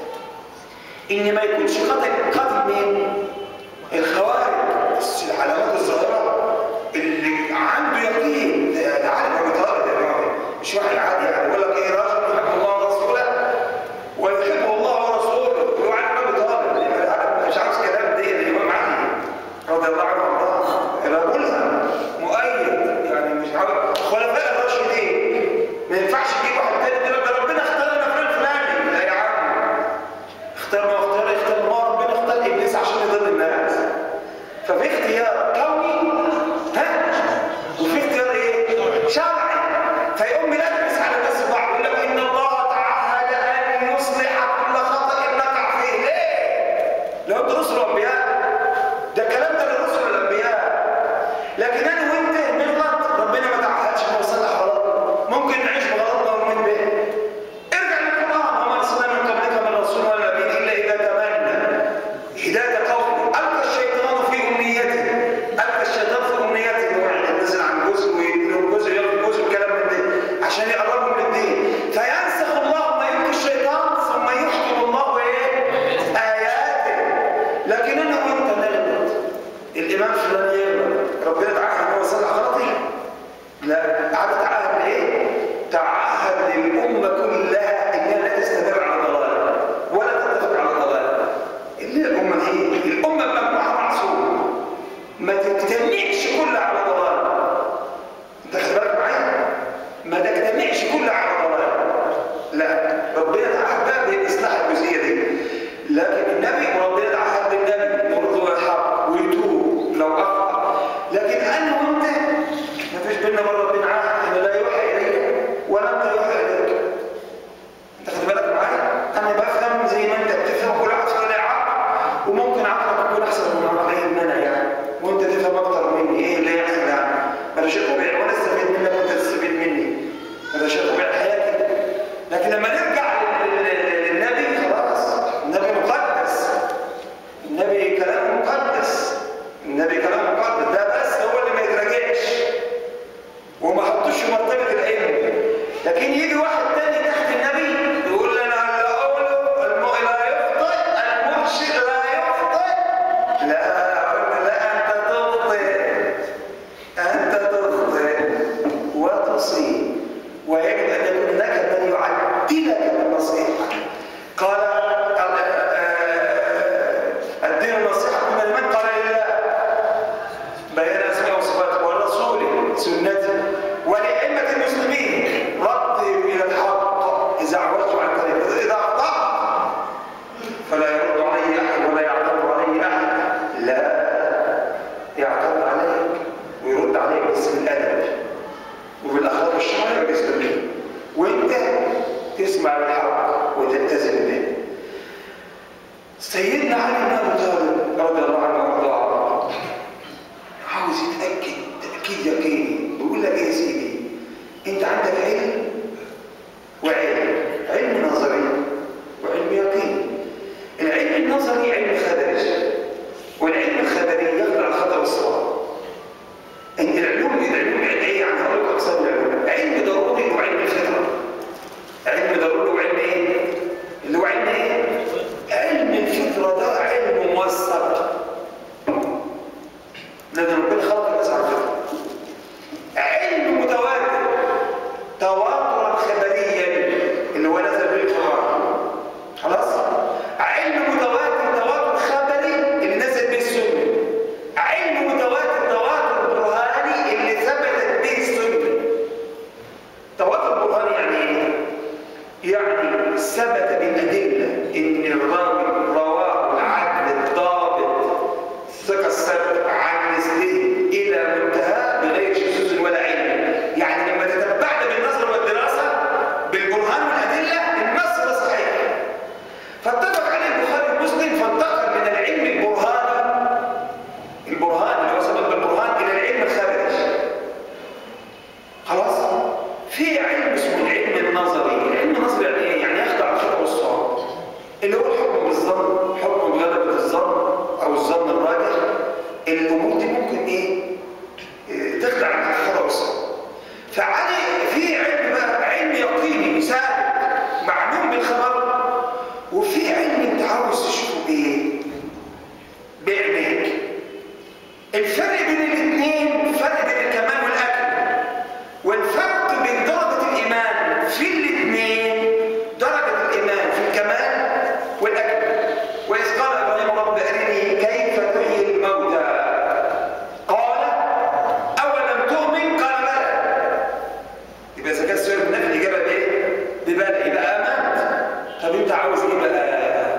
ان ما يكونش قتل قتل مين؟ الخوارج العلامات الظاهره اللي عنده يقين ده ده علي بن ابي طالب يا راجل مش واحد عادي يعني يقول لك ايه راجل يحب الله ورسوله ويحبه الله ورسوله هو علي بن ابي طالب مش عاوز كلام دي الامام علي رضي الله عنه وارضاه رجلها مؤيد يعني مش عارف خلفاء الراشدين ما ينفعش تجيب واحد تاني تقول ده ربنا اختار لنا فلان فلاني لا يا عم اختار ما اختار اختار ما ربنا اختار ابليس عشان يضل الناس ففي اختيار كوني ها وفي اختيار ايه؟ شرعي فيقوم ملبس على الناس بعض يقول لك ان الله تعهد ان يصلح كل خطا نقع فيه ليه؟ لو انت رسل وانبياء ده الكلام ده للرسل والانبياء لكن انا وانت نغلط ربنا ما تعهدش انه يصلح غلط ممكن نعيش بغلطنا ونؤمن به ارجع للقران وما ارسلنا من قبلك من رسول ولا نبي الا اذا تمنى هدايه قوم القى الشيطان في امنيته القى الشيطان في امنيته اللي هو يعني ينزل عن جزء ويديله جزء ياخد جزء الكلام من ده عشان يقربوا من الدين فينسخ الله ما يلقي الشيطان ثم يحكم الله ايه اياته لكن انا وانت نغلط الامام فلان يغلط ربنا تعهد ان هو يصلح غلطي لا قعد تعهد لايه تعهد للامه كلها انها لا تستمر على ضلال ولا تتفق على ضلال اللي هي الامه دي الامه مجموعه معصومه ما تجتمعش كلها على ضلال انت خد بالك معايا ما تجتمعش كلها على ضلال لا ربنا تعهد بقى باصلاح الجزئيه دي لكن النبي وربنا تعهد بالنبي برضه الحق ويتوب لو اخطا لكن انا وانت ما فيش بيننا وبين ربنا عهد ان لا يوحى اليك ولا انت يوحى اليك انت خد بالك معايا انا بفهم زي ما انت بتفهم كل واحد فينا عقل وممكن عقلك يكون احسن من عقلي ان انا يعني وانت تفهم اكتر مني ايه اللي يحصل يعني هذا شيء طبيعي وانا استفيد منك وانت تستفيد مني هذا شيء طبيعي حياتي لكن لما نرجع لل- لل- للنبي خلاص النبي مقدس النبي كلام مقدس النبي كلام مقدس ده بس هو اللي ما يتراجعش وما حطوش في مرتبه العلم لكن يجي واحد تاني تحت النبي يقول لنا لا اقوله المؤمن لا يخطئ المرشد لا يخطئ لا اقول لا انت تخطئ انت تخطئ وتصيب ويجب ان يكون هناك من يعدلك بالنصيحه قال آه، الدين النصيحه من من قال لله بيان اسماء وصفاته ورسوله سنته ولائمه المسلمين ردهم الى الحق اذا عوجت عن طريق اذا اخطات فلا يرد عليه احد ولا يعترض عليه احد لا يعترض عليك ويرد عليك بس بالادب وبالاخلاق الشرعيه والاسلاميه وانت تسمع الحق وتلتزم به سيدنا علي بن ابي طالب رضي الله عنه وارضاه عاوز يتاكد تاكيد يقيني بيقول لك ايه يا سيدي انت عندك علم وعلم علم نظري وعلم يقيني العلم النظري علم خدري والعلم الخدري يخضع الخطا والصواب ان العلوم العلوم ايه يعني هقول لك اقسام العلوم علم ضروري وعلم فطره علم ضروري وعلم ايه اللي هو علم ايه علم الفطره ده علم موثق لان ربنا خلق الناس على الفطره في علم اسمه العلم النظري العلم النظري يعني ايه يعني يخضع الخطا والصواب اللي هو الحكم بالظن حكم بغلبه الظن او الظن الراجح الامور دي ممكن ايه إيه، تخضع الخطا والصواب فعلي في علم بقى علم يقيني ثابت معلوم بالخبر وفي علم انت عاوز تشوفه بايه بعينيك الفرق بين الاثنين فرق بين الكمال والاكل والفرق بين درجه الايمان في الاثنين درجه الايمان في الكمال والاكل واذ قال ابراهيم رب ارني كيف تحيي الموتى قال اولم تؤمن قال بلى يبقى اذا كان السؤال بالنفي الاجابه بايه؟ ببلى يبقى امنت طب انت عاوز ايه بقى؟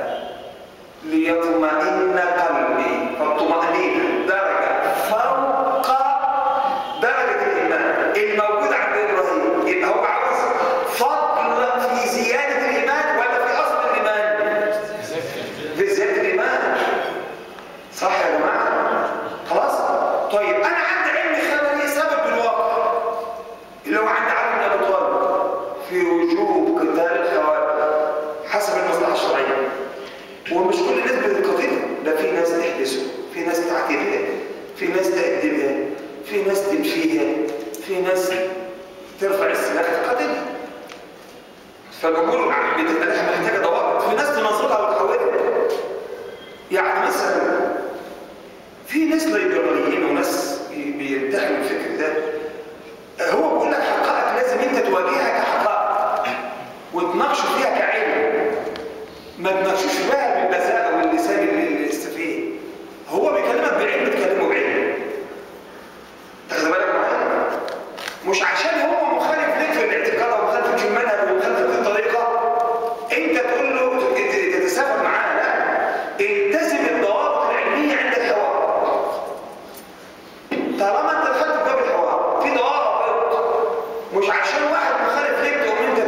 ليطمئن قلبي فالطمأنينة درجة فوق درجة الإيمان الموجود عند إبراهيم يبقى هو عاوز فضل في زيادة الإيمان ولا في أصل الإيمان؟ في زيادة الإيمان صح يا جماعة؟ خلاص؟ طيب أنا عندي علم خبري ثابت بالواقع اللي هو عند علي بن أبي طالب في وجوب قتال الخوارج حسب المصلحة الشرعية ومش كل الناس بتقاتلها ده في ناس تحبسه في ناس تعاتبها في ناس تأدبها في ناس تمشيها في ناس ترفع السلاح تقاتلها فالامور بتبقى لها محتاجه ضوابط في ناس تنظرها وتحولها يعني مثلا في ناس ليبراليين وناس بيرتاحوا الفكر ده هو بيقول لك حقائق لازم انت تواجهها كحقائق وتناقشوا فيها كعلم ما تناقشوش بقى بالبذاءه واللسان السفيه هو بيكلمك بعلم بتكلمه بعلم تاخد بالك معايا مش عشان هو مخالف ليك في الاعتقاد او مخالف في المنهج ومخالف في الطريقه انت تقول له تتسافر معاه لا التزم الضوابط العلميه عند الحوار طالما انت دخلت في باب الحوار في ضوابط مش عشان واحد مخالف ليك تقوم انت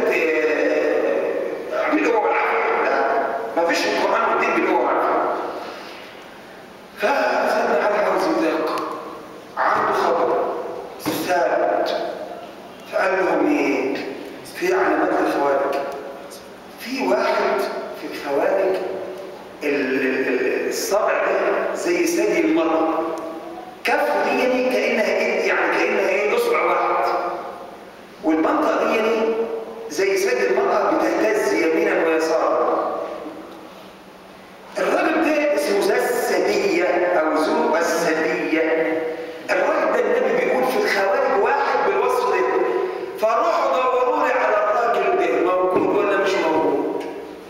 تعمل هو بالعافيه لا مفيش في القران والدين بالهو والعافيه فسيدنا علي عاوز يذاق عنده خبر ثابت فقال لهم ايه في علامات الخوارج في واحد في الخوارج الصابع ده زي ثدي المرأة كف دي يعني كأنها ايه يعني كأنها ايه اصبع واحد والمنطقة دي يعني زي ثدي المرأة بتهتز يمينا ويسارا الراجل ده اسمه ذا السدية او ذو السدية الراجل ده النبي بيقول في الخوارج واحد بالوصف ده فروحوا دوروا لي على الراجل ده موجود ولا مش موجود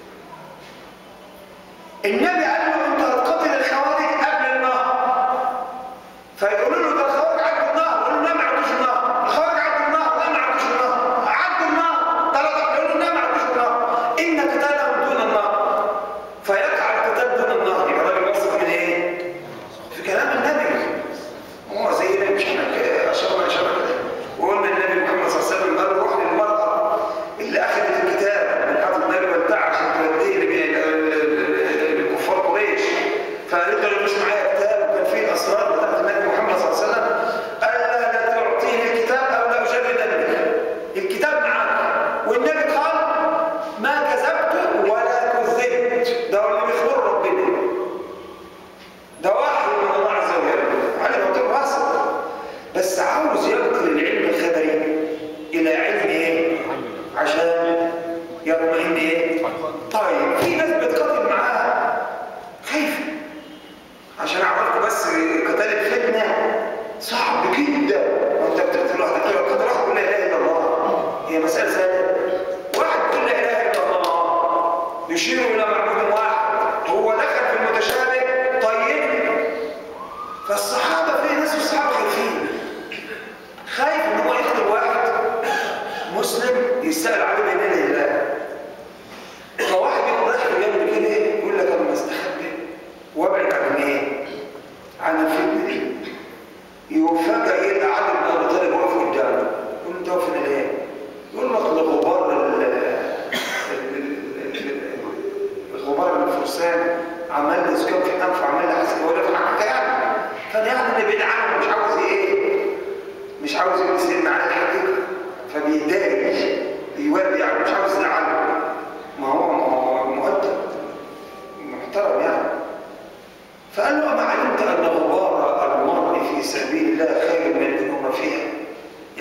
النبي قال له انت هتقاتل الخوارج قبل النهر فيقولوا له ده الخوارج عدوا النهر يقولوا لا ما عدوش النهر الخوارج عدوا النهر لا ما عدوش النهر عدوا النهر ثلاثة يقولوا لا ما عدوش النهر ان قتالهم دون النهر فيقع القتال دون النهر يبقى الراجل وصف من ايه؟ في كلام النبي هو زينا مش احنا اشرنا اشاره كده وقلنا النبي محمد صلى الله عليه وسلم قال روح للمرأة اللي اخذت الكتاب من حضرة النبي والبتاع عشان توديه لكفار قريش فقالت له مش معايا كتاب وكان فيه الاسرار بتاعت النبي محمد صلى الله عليه وسلم قال لها لا تعطيني الكتاب او لا اجردنك الكتاب معاك والنبي قال ما كذبت ولا كذبت ده هو اللي بيخبر ربنا ده واحد من الله عز وجل علم وطب واثق بس عاوز ينقل العلم الخبري الى علم ايه عشان يطمئن ايه طيب في ناس بتقاتل معاها خايفه عشان اعرفكم بس قتال الفتنه صعب جدا وانت بتقتل واحد تقتل واحد واحد يقول لا اله الا الله هي مساله سهله واحد يقول لا اله الا الله يشير الى معبود واحد هو دخل في المتشابه طيب فالصحابه في ناس الصحابه خايفين خايف ان هو يقتل واحد مسلم يسال عليه بين يدي الله فواحد يقول رايح في جنب كده يقول لك انا مستخبي وابعد عن ايه؟ عن الفتنه دي يقوم فجاه يلقى علي بن ابي طالب واقف قدامه يقول له انت واقف هنا ليه؟ يقول له اصل غبار ال- ال- ال- الغبار الفرسان عمال لي سكان في الانف عمال لي حاسس بقول لك انا حاجه يعني كان يعني نبعد عنه مش عاوز ايه؟ مش عاوز يقول سيدنا علي الحقيقه فبيتضايق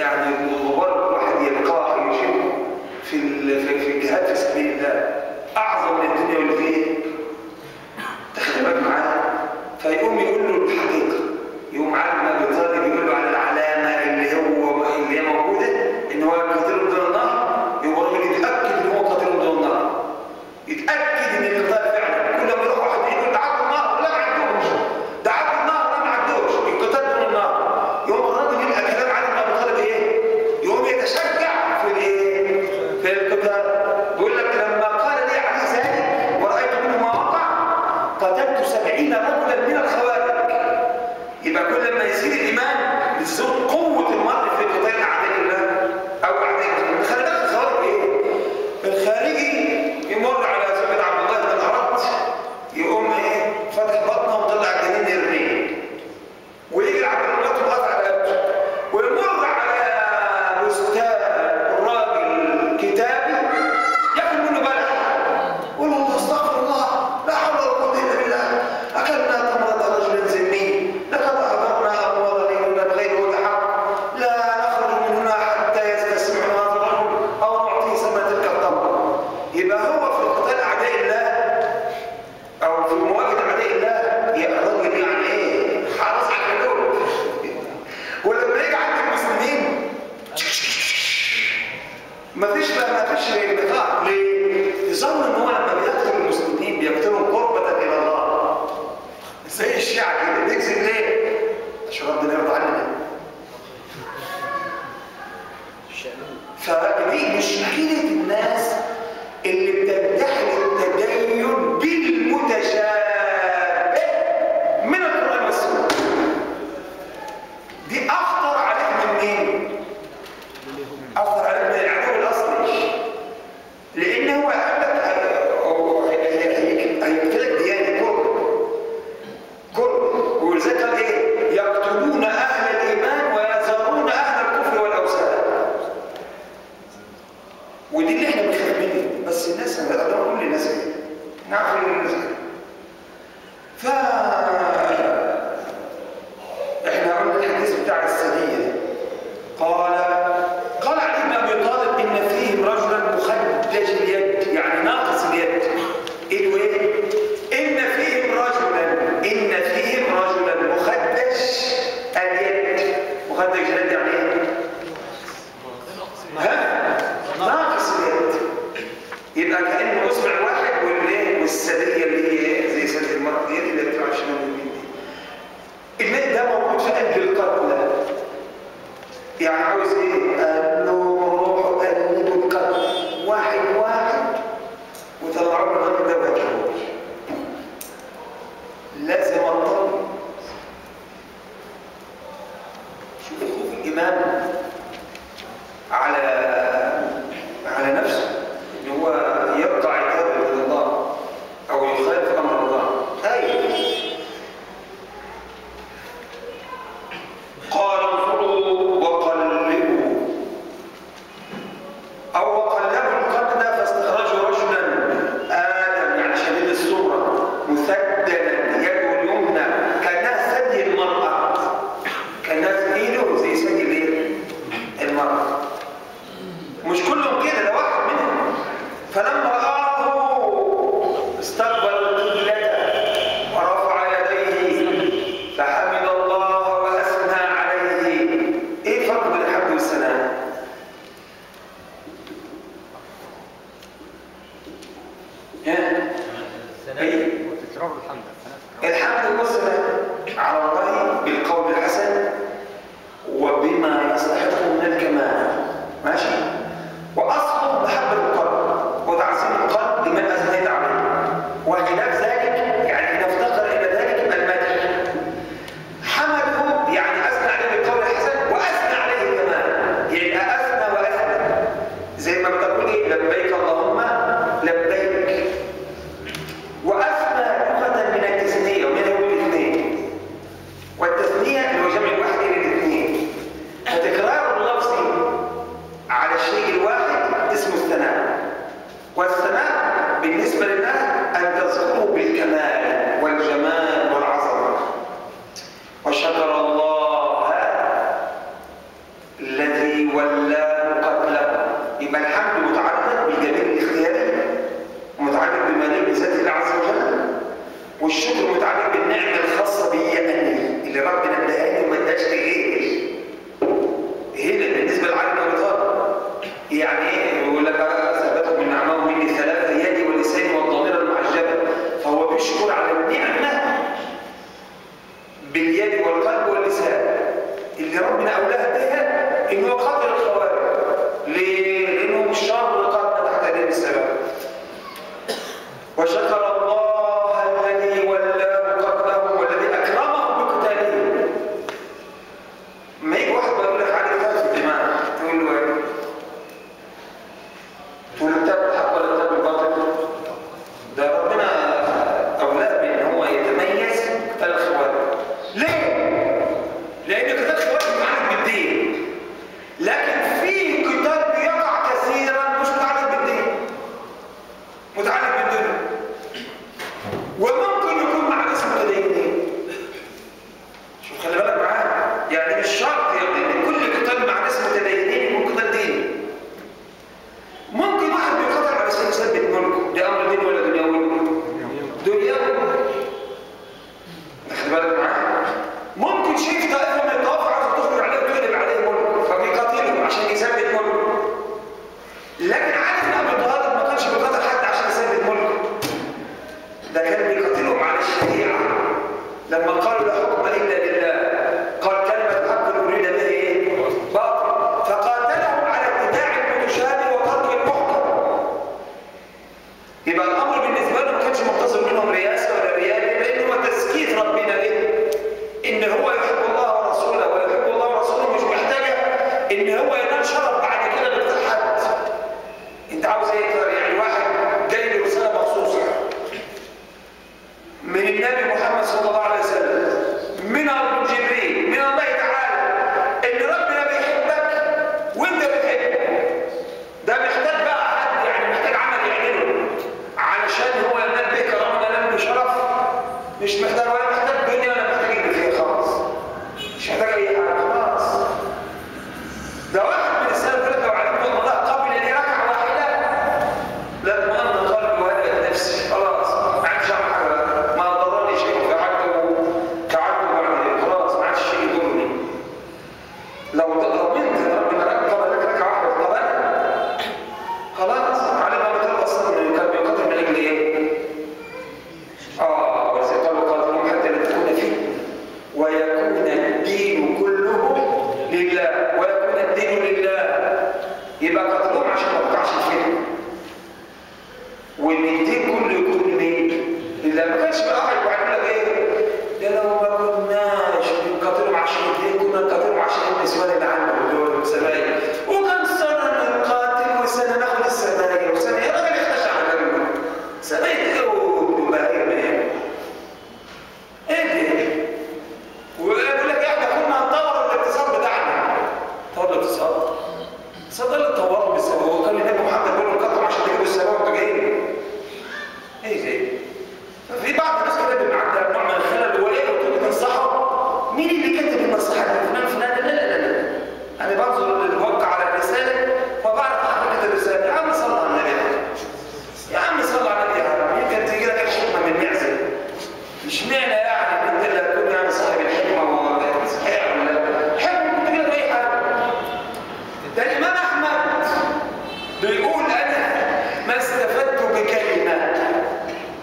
يعني الغبار الواحد يلقاه يشم في ال- في في الجهاد في سبيل الله اعظم من الدنيا واللي فيها تاخد بالك معايا فيقوم يقول له الحقيقه يقوم علي بن ابي طالب يقول له على العلامه اللي هو اللي هي موجوده ان هو قاتل دون النار يقوم الراجل يتاكد ان هو قاتل دون النار يتاكد ان القتال فعلا كل ما يروح واحد يقول ده عدوا النار لا ما عدوش ده عدوا النار لا ما عدوش القتال دون النار يقوم الراجل يلقى كلام علي بن ابي طالب ايه؟ يقوم يتشجع في الايه؟ في القتال بيقول لك لما قال لي علي ذلك ورايت منه ما وقع قتلت سبعين رجلا من الخوارج يبقى كل ما يزيد الايمان بتزيد قوه المرء في قتال اعداء الله او اعداء الله خلي بالك الخوارج ايه؟ الخارجي يمر على زوجة عبد الله بن الأرد يقوم ايه فتح بطنه ومطلع الجنين يرميه ويجي عبد الله وقطع رقبته ويمر على بستان الراجل كتابي ياكل منه بلح يقول له استغفر الله لا حول ولا قوه الا بالله اكلنا تمره رجل ذمي لقد اهدرنا اموال غيرنا بغير وجه حق لا نخرج من هنا حتى يستسمعنا هذا الرجل او نعطيه ثمن تلك التمره يبقى هو في قتال اعداء الله او في مواجهه اعداء الله يبقى الراجل يعني ايه حرص على الحدود ولما يجي عند المسلمين مفيش بقى مفيش لقاء ليه؟ يظن ان هو لما بيقتل المسلمين بيقتلهم قربة الى الله زي الشيعة كده بيكذب ليه؟ عشان ربنا يرضى عننا فدي مشكلة الناس اللي بتدعي التدين بالمتشابه من القرآن والسنة دي أخطر عليك من مين؟ أخطر عليك من العدو الأصلي لأن هو قال لك هو هيقتلك ديانة كره كره ولذلك قال إيه؟ يقتلون أهل الإيمان ويذرون أهل الكفر والأوثان ودي اللي احنا بنخاف منها بس الناس انا بقدر اقول للناس ايه نعرف ان الناس كده ف احنا قلنا الحديث بتاع السنيه قال قال علي بن ابي طالب ان فيهم رجلا مخدج اليد يعني ناقص اليد ايه له ايه ان فيهم رجلا ان فيهم رجلا مخدج اليد مخدج اليد يعني ايه ها؟ ناقص اليد يبقى كأنه أصبع واحد والايه والسدية اللي هي ايه زي سد المرأة دي اللي بتبقى على الشمال واليمين دي اليد ده موجود في قلب القلب يعني عاوز ايه؟ انه روح قلب القلب واحد واحد وطلعوا له الراجل ده بهجروش لازم اطمن شوف خوف الإمام على على نفسه ان هو يرضى عتابه الى الله او يخالف امر الله ايوه قال انظروا وقلبوا او وقلبوا القتل فاستخرجوا رجلا ادم يعني شديد الصوره مثدلا يده اليمنى كانها ثدي المراه كانها ايده زي ثدي الايه؟ المراه مش كلهم كده ده واحد منهم فلما رآه استقبل القبلة ورفع يديه فحمد الله وأثنى عليه ايه فرق بين الحمد والثناء؟ ها؟ الثناء وتكرار الحمد الثناء الحمد والثناء على الله بالقول الحسن وبما يستحقه من الكمال ماشي واصله محبه القلب وتعظيم القلب لمن اثنيت عليه وخلاف ذلك يعني اذا افتقر الى ذلك يبقى المدح حمده يعني اثنى عليه بالقول الحسن واثنى عليه كمان يبقى اثنى واثنى زي ما بتقول ايه لبيك اللهم لبيك وأثنى لغة من التثنية ومن هو الاثنين والتثنية اللي هو جمع الواحد إلى الاثنين فتكرار اللفظ على الشيء الواحد اسمه الثناء والثناء بالنسبة لله أن تذكره بالكمال والجمال والعظمة وشكر الله الذي واللام قد له يبقى الحمد متعلق بالجميل الاختياري ومتعلق بملك بذات الله عز وجل والشكر متعلق بالنعمه الخاصه بي اني اللي ربنا اداني وما اداش لغيري هنا بالنسبه لعلي بن ابي طالب يعني ايه يقول لك ثبتوا من نعمه مني ثلاثه يدي ولساني والضمير المعجبه فهو بيشكر على النعمه باليد والقلب واللسان اللي ربنا اولاه بها ان هو قدر الخوارج ليه؟ لانه مش شر قد تحت يديه السبب وشكر الله الذي ولاه قتله والذي اكرمه بقتاله ما يجي واحد بيقول لك علي كتاب في الدماغ تقول له ايه؟ تقول له كتاب الحق ولا كتاب الباطل؟ ده ربنا اولاه بان هو يتميز قتال الخوارج ليه؟ لان قتال الخوارج متعلق بالدين لكن في قتال بيقع كثيرا مش متعلق بالدين متعلق بالدنيا وممكن يكون مع ناس متدينين شوف خلي بالك معايا يعني مش شرط يعني ان كل قتال مع ناس متدينين يكون قتال ديني ممكن واحد بيقاتل على سبيل يثبت ملكه ده امر ديني ولا دنيوي؟ دنيوي خلي بالك معايا ممكن شايف طائفه من الطوائف عايزه تخرج عليه وتقلب عليه ملك فبيقاتلهم عشان يثبت ملكه لكن عارف ان ابو طالب ما كانش بيقاتل حد عشان يثبت ملكه ده كان بيقاتلهم على الشريعه لما قالوا لا حكم الا لله قال كلمه حق اريد به ايه؟ باطل فقاتلهم على اتباع المتشابه وترك المحكم يبقى الامر بالنسبه له ما كانش منتظر منهم رياسه ولا رياده لان هو تزكيت ربنا ليه؟ ان هو يحب الله ورسوله ويحب الله ورسوله مش محتاجه ان هو ينال شرف بعد كده بقتال حد انت عاوز ايه يعني واحد جاي له رساله مخصوصه من النبي محمد صلى الله عليه وسلم من جبريل من الله تعالى ان ربنا بيحبك وانت بتحبه ده محتاج بقى حد يعني محتاج عمل يعمله علشان هو ينال به كرامه ينال بشرف مش محتاج ولا محتاج دنيا ولا محتاج يجي فيها خالص مش محتاج اي حاجه خلاص ده واحد من السلف قال لو علمت ان الله قبل لي ركعه واحده لا اطمئن قلبي وهدأت نفسي خلاص ما عادش اعمل حاجه بقى. ما ضرني شيء فعلته فعلته بعد خلاص ما عادش شيء يضرني لو ضمنت ان ربنا لك قبل لك ركعه واحده طب أنا خلاص علم ابو طالب اصلا إنه كان بيقاتل من اجل ايه؟ اه وزي قالوا قاتلهم حتى لا تكون فيه ويكون الدين كله لله ويكون الدين لله يبقى قاتلهم عشان ما تقعش فيه وان الدين كله يكون لمين؟ لله ما كانش بقى واحد يقول لك ايه؟ ده لو ما كناش بنقاتلهم عشان الدين كنا نقاتلهم عشان النسوان اللي عندنا دول والسبايا وكان سنه نقاتل وسنه ناخد السبايا وسنه يا راجل اختشى على جنبه سبايا ايه وبهايم ايه؟ ايه ده؟ ويقول لك احنا كنا هنطور الاقتصاد بتاعنا طور الاقتصاد الاقتصاد ده اللي اتطوره بالسبب هو كان النبي محمد بيقول القطر عشان تجيبوا السبب وانتوا جايين ايه ده؟ ففي بعض الناس كده بيبقى عندها نوع من الخلل وايه وتقول تنصحه مين اللي كتب النصيحه دي؟ فلان فلان لا لا لا لا انا بنظر الوقع على الرساله وبعرف حقيقه الرساله يا عم صل على النبي يا عم صل على النبي يا عم يمكن تيجي لك الحكمه من معزه مش معنى يعني ان انت اللي هتكون يعني صاحب الحكمه صحيح ولا لا حكمه ممكن تجي لك اي حاجه ده الامام احمد بيقول انا ما استفدت بكلمه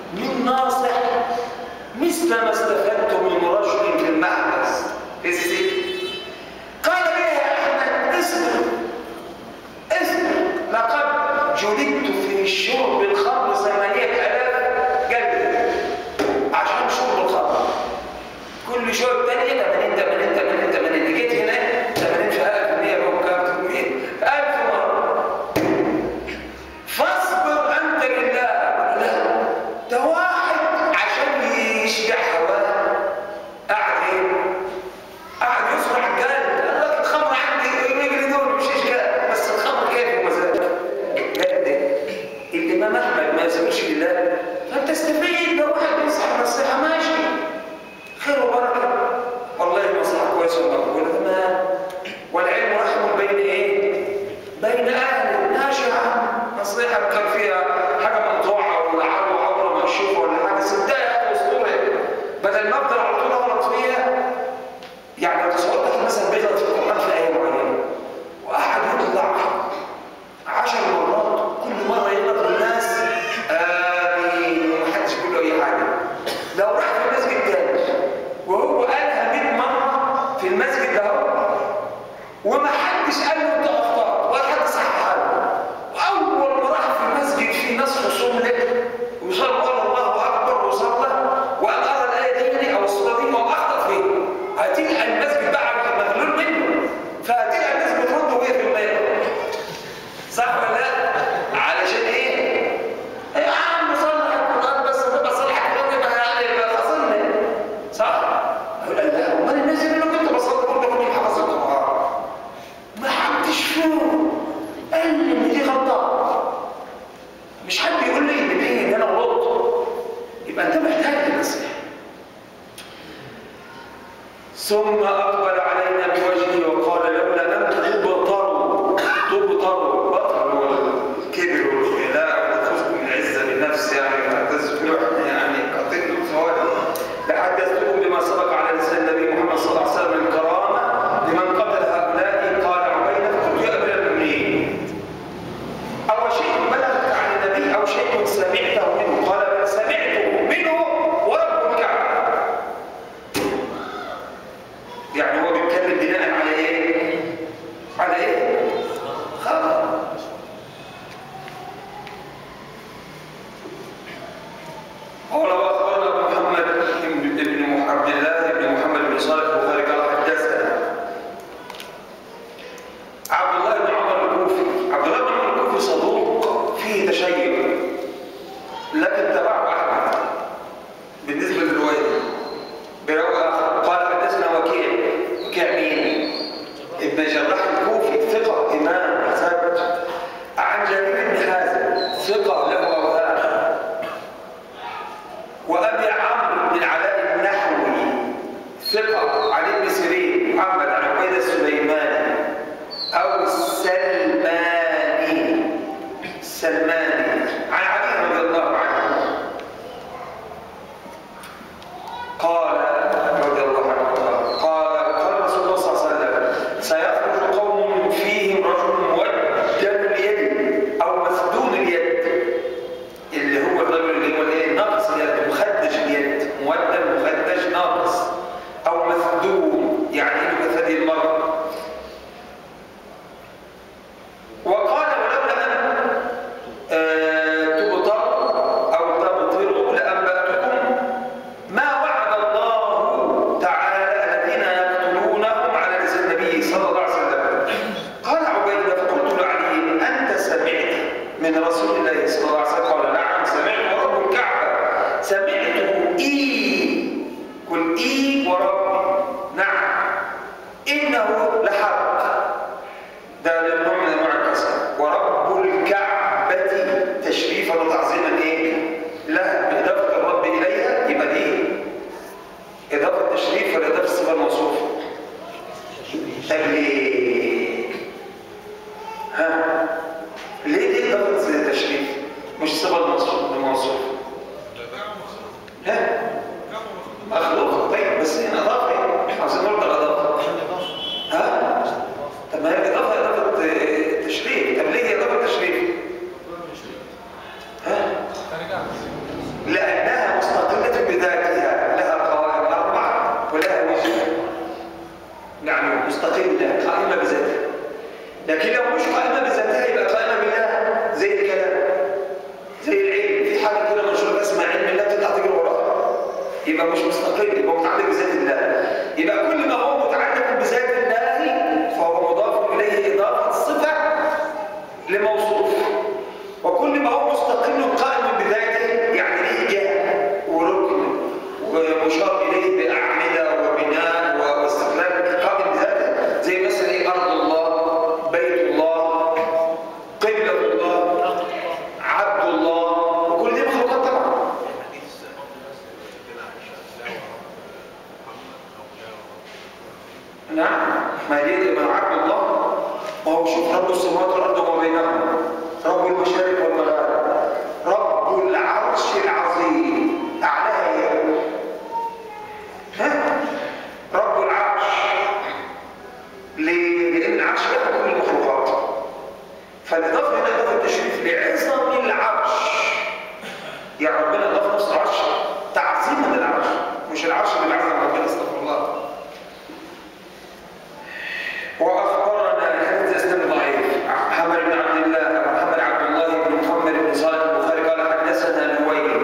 بين اهل ناشئه نصيحه كان فيها حاجه مقطوعه ولا عروه عوره مكشوفه ولا حاجه صدقني يا اخي اسطوري بدل ما افضل على طول اغلط فيها يعني لو تصورت مثلا بيغلط في القران في ايه معينه واحد يطلع عشر مرات كل مره يغلط الناس امين ومحدش يقول له اي حاجه لو راح في المسجد تاني وهو قالها 100 مره في المسجد ده هو وما حدش قال له انت اخطات ولا حد صحح له واول ما راح في المسجد في ناس خصوم له وصلوا قال الله اكبر وصلى وقال ارى الايه دي او الصوره دي هو اخطا فيها هتلقى المسجد بقى مغلول منه فهتلقى الناس بترد وهي في الميت صح ولا لا؟ علشان ايه؟ يا عم صلح القران بس تبقى صلح القران يبقى يعني يبقى فصلنا صح؟ يقول لا امال الناس اللي انا كنت بصلي برضه كلهم حفظ القران ما حدش فيهم قال لي ان دي غلطه مش حد يقول لي ان دي ان انا غلطت يبقى انت محتاج لنصيحه ثم اقبل علينا بوجهه وقال لولا ان تبطروا تبطروا البطر هو الكبر والخيلاء والخوف من العزه بالنفس يعني تعتز بلوحده يعني قتل الصوارم لحدثتكم بما سبق على لسان النبي محمد صلى الله عليه وسلم من كرامه لمن قتل هؤلاء قال عبيده فقلت يا امير المؤمنين او شيء بلغك عن النبي او شيء سمعته منه قال بل سمعته منه ورب الكعبه يعني هو بيتكلم بناء على ايه؟ على ايه؟ خبر قال واخبرنا ابو محمد بن بن عبد الله بن محمد بن صالح البخاري قال حدثنا عبد الله بن عمر الكوفي عبد الله بن عمر الكوفي صدوق فيه تشيع لكن تبعه احمد بالنسبه للروايه دي بروى آخر قال حدثنا وكيع وكيع مين؟ ابن جراح الكوفي ثقة إمام ثابت عن جرير بن حازم ثقة له أوهام وأبي عمرو بن علاء النحوي ثقة عن ابن سيرين محمد عن عبيدة السليماني أو السلماني السلماني عن علي رضي الله عنه قال رضي الله عنه قال قال رسول الله صلى الله عليه وسلم سيخرج قوم فيهم رجل مؤجل اليد او مسدود اليد اللي هو الرجل اللي هو الايه ناقص اليد مخدش اليد مؤدب مخدش ناقص او مسدود يعني ايه مثل المرض وقال ولولا ان آه، تبطروا او تبطروا لانباتكم ما وعد الله تعالى الذين يقتلونهم على لسان النبي صلى الله عليه وسلم قال عبيده فقلت لعلي انت سمعت من رسول الله صلى الله عليه وسلم قال نعم سمعت ورب الكعبه سمعته اي قل اي وربي نعم انه لحق ده نوع من انواع القسم ورب الكعبه تشريفا وتعظيما ايه؟ لها باضافه الرب اليها يبقى دي اضافه تشريف ولا اضافه صفه الموصوف؟ طب ليه؟ ها؟ ليه دي اضافه تشريف؟ مش صفه الموصوف الموصوف؟ ها؟ مخلوق طيب بس هنا اضافه ايه؟ عاوزين نرد الاضافه ها؟ طب ما هي اضافه اضافه تشريف طب ليه هي اضافه تشريف؟ ها؟ لأنها مستقلة بذاتها لها قوائم أربعة ولها وجه يعني مستقلة قائمة بذاتها لكن لو مش قائمة بذاتها يبقى قائمة بالله زي الكلام زي العلم في حاجة كده منشورة اسمها علم الله بتطلع تجري وراها يبقى مش مستقل يبقى متعلق بذات الله يبقى كل ما هو متعلق بذات الله فهو مضاف إليه إضافة صفة لموصوف وكل ما هو مستقل قائم بذاته يعني ليه جهه وركن ومشار اليه باعمده وبناء واستقلال قائم بذاته زي مثلا ايه ارض الله بيت الله قبله الله عبد الله وكل دي مخلوقات طبعا شوف رب السماوات والارض وما بينهما رب المشارق والمغارب رب العرش العظيم اعلاها ايه ها رب العرش ليه؟ لان العرش يحكم كل المخلوقات فالاضافه هنا اضافه التشريف لعظم العرش يعني ربنا اضاف نفس العرش تعظيما للعرش مش العرش اللي بيعظم ربنا استغفر الله واخبرنا الحديث اسلام ضعيف محمد بن عبد الله محمد عبد الله بن محمد بن صالح البخاري قال حدثنا نويل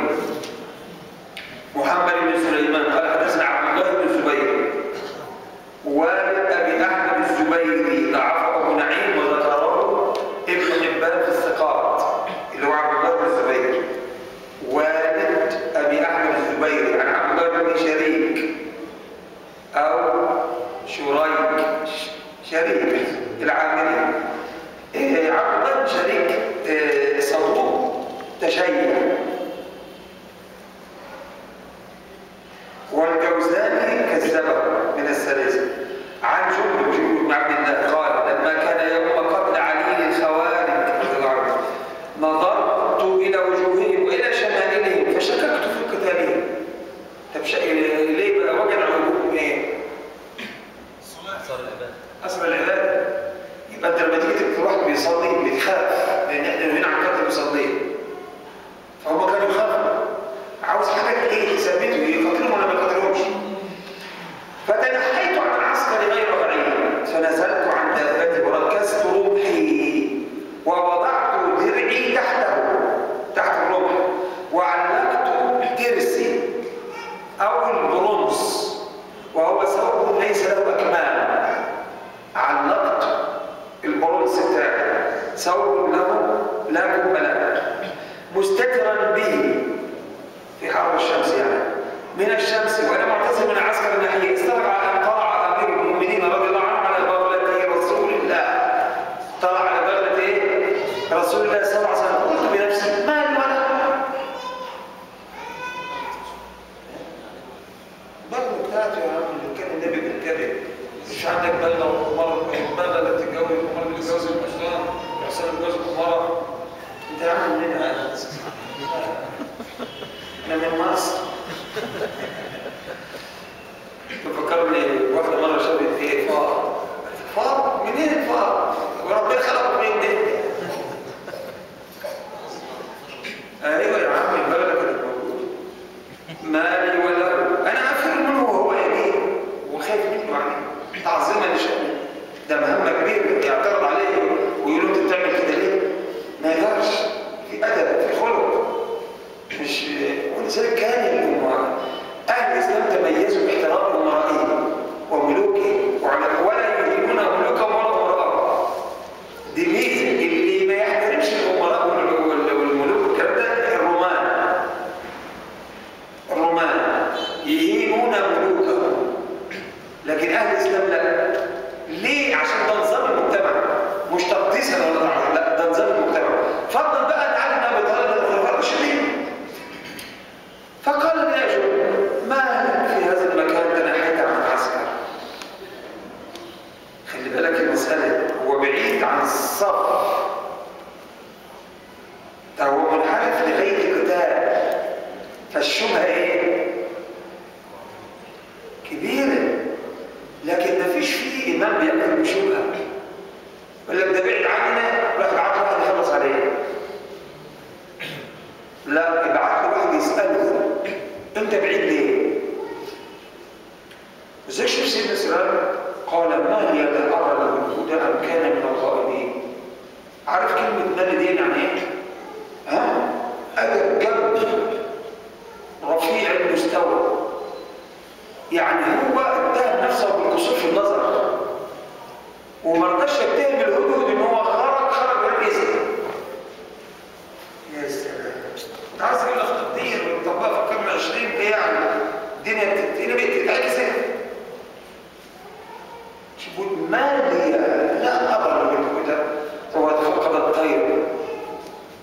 محمد بن سليمان قال حدثنا عبد الله بن الزبير والد ابي احمد الزبيري ضعفه ابو نعيم وذكره ابن حبان في الثقات اللي هو عبد الله بن الزبير والد ابي احمد الزبيري عن عبد الله بن شريك او شريك شريك العامري إيه عبد الله بن شريك إيه صدوق تشيع والجوزاني كذبه من السلاسل عن جند جند بن عبد الله قال لما كان يوم قتل علي الخوارج رضي الله عنه نظرت الى وجوههم والى شمائلهم فشككت في قتالهم طب ش- ليه بقى وجد عيوبهم ايه؟ صار العبادة اصل العباده يبقى انت لما تيجي تقتل واحد بيصلي بتخاف لان احنا هنا عن قتل المصلين فهم كانوا يخافوا عاوز حاجه ايه تثبته يقتلهم ولا ما يقتلهمش فتنحيت عن العسكر غير بعيد فنزلت عن دابتي وركزت رمحي ووضعت درعي تحته تحت الرمح وعلقت ترسي او البرونز وهو ثوب ليس له اكمام علقت البرونز بتاعي ثوب له لا كمل مستترا به في حر الشمس يعني من الشمس وانا معتزم من عسكر الناحيه استرعى ان طلع امير المؤمنين رضي الله عنه على بغله رسول الله طلع على بغله ايه؟ رسول الله صلى الله عليه وسلم قلت بنفسي ما لي ولا بغله بتاعته يا عم اللي كان النبي بالكذب مش عندك بغله ومره بغله اللي تتجوز ومره اللي تتجوز المشطان وحسن الجوز مره انت يا عم منين انا؟ انا من مصر تفكرني واحدة مرة شافت ايه فار فار منين الفار؟ وربنا خلقه منين ده؟ ايوه يا عم البلد كانت موجودة مالي ولا انا افر منه وهو يمين وخايف منه يعني تعظيما لشأنه ده مهمة كبيرة يعترض عليه ويقول له انت بتعمل كده ليه؟ ما يقدرش في ادب في خلق مش ولذلك كان الأمراء أهل الإسلام تميزوا باحترام أمرائهم وملوكهم وعلى- ولا يهينون ملوكهم ولا أمراءهم دي ميزة اللي ما يحترمش الأمراء وال- وال- والملوك والكلام ده الرومان الرومان يهينون ملوكهم لكن أهل الإسلام لا ليه؟ عشان ده نظام المجتمع مش تقديسا ولا تعظيما لا ده نظام المجتمع فضلا بقى ان علي بن ابي طالب من الخلفاء الراشدين فقال لي يا جو ما لك في هذا المكان تنحيت عن العسكر خلي بالك المسألة هو بعيد عن الصف ده هو منحرف لغير قتال فالشبهة ايه؟ كبيرة لكن ما فيش فيه إمام بيأكل بشبهة يقول لك ده بعيد عننا روح ابعت له واحد يخلص عليه لا ابعت له واحد يسأله انت بعيد ليه؟ ازاي شوف سيدنا سلام قال ما هي لا ارى له الهدى ام كان من الغائبين عارف كلمة مال دي يعني ايه؟ ها؟ أدب جد رفيع المستوى يعني هو اتهم نفسه بالقصور في النظر وما رضاش يتهم الهدود ان هو خرج خرج من الاذن يا سلام انت عايز اقول لك تقدير طبقها في القرن 20 ايه يعني الدنيا بتتقلب بتتعكس شوفوا ما لي لا ابرا بالهدى هو فقد الطير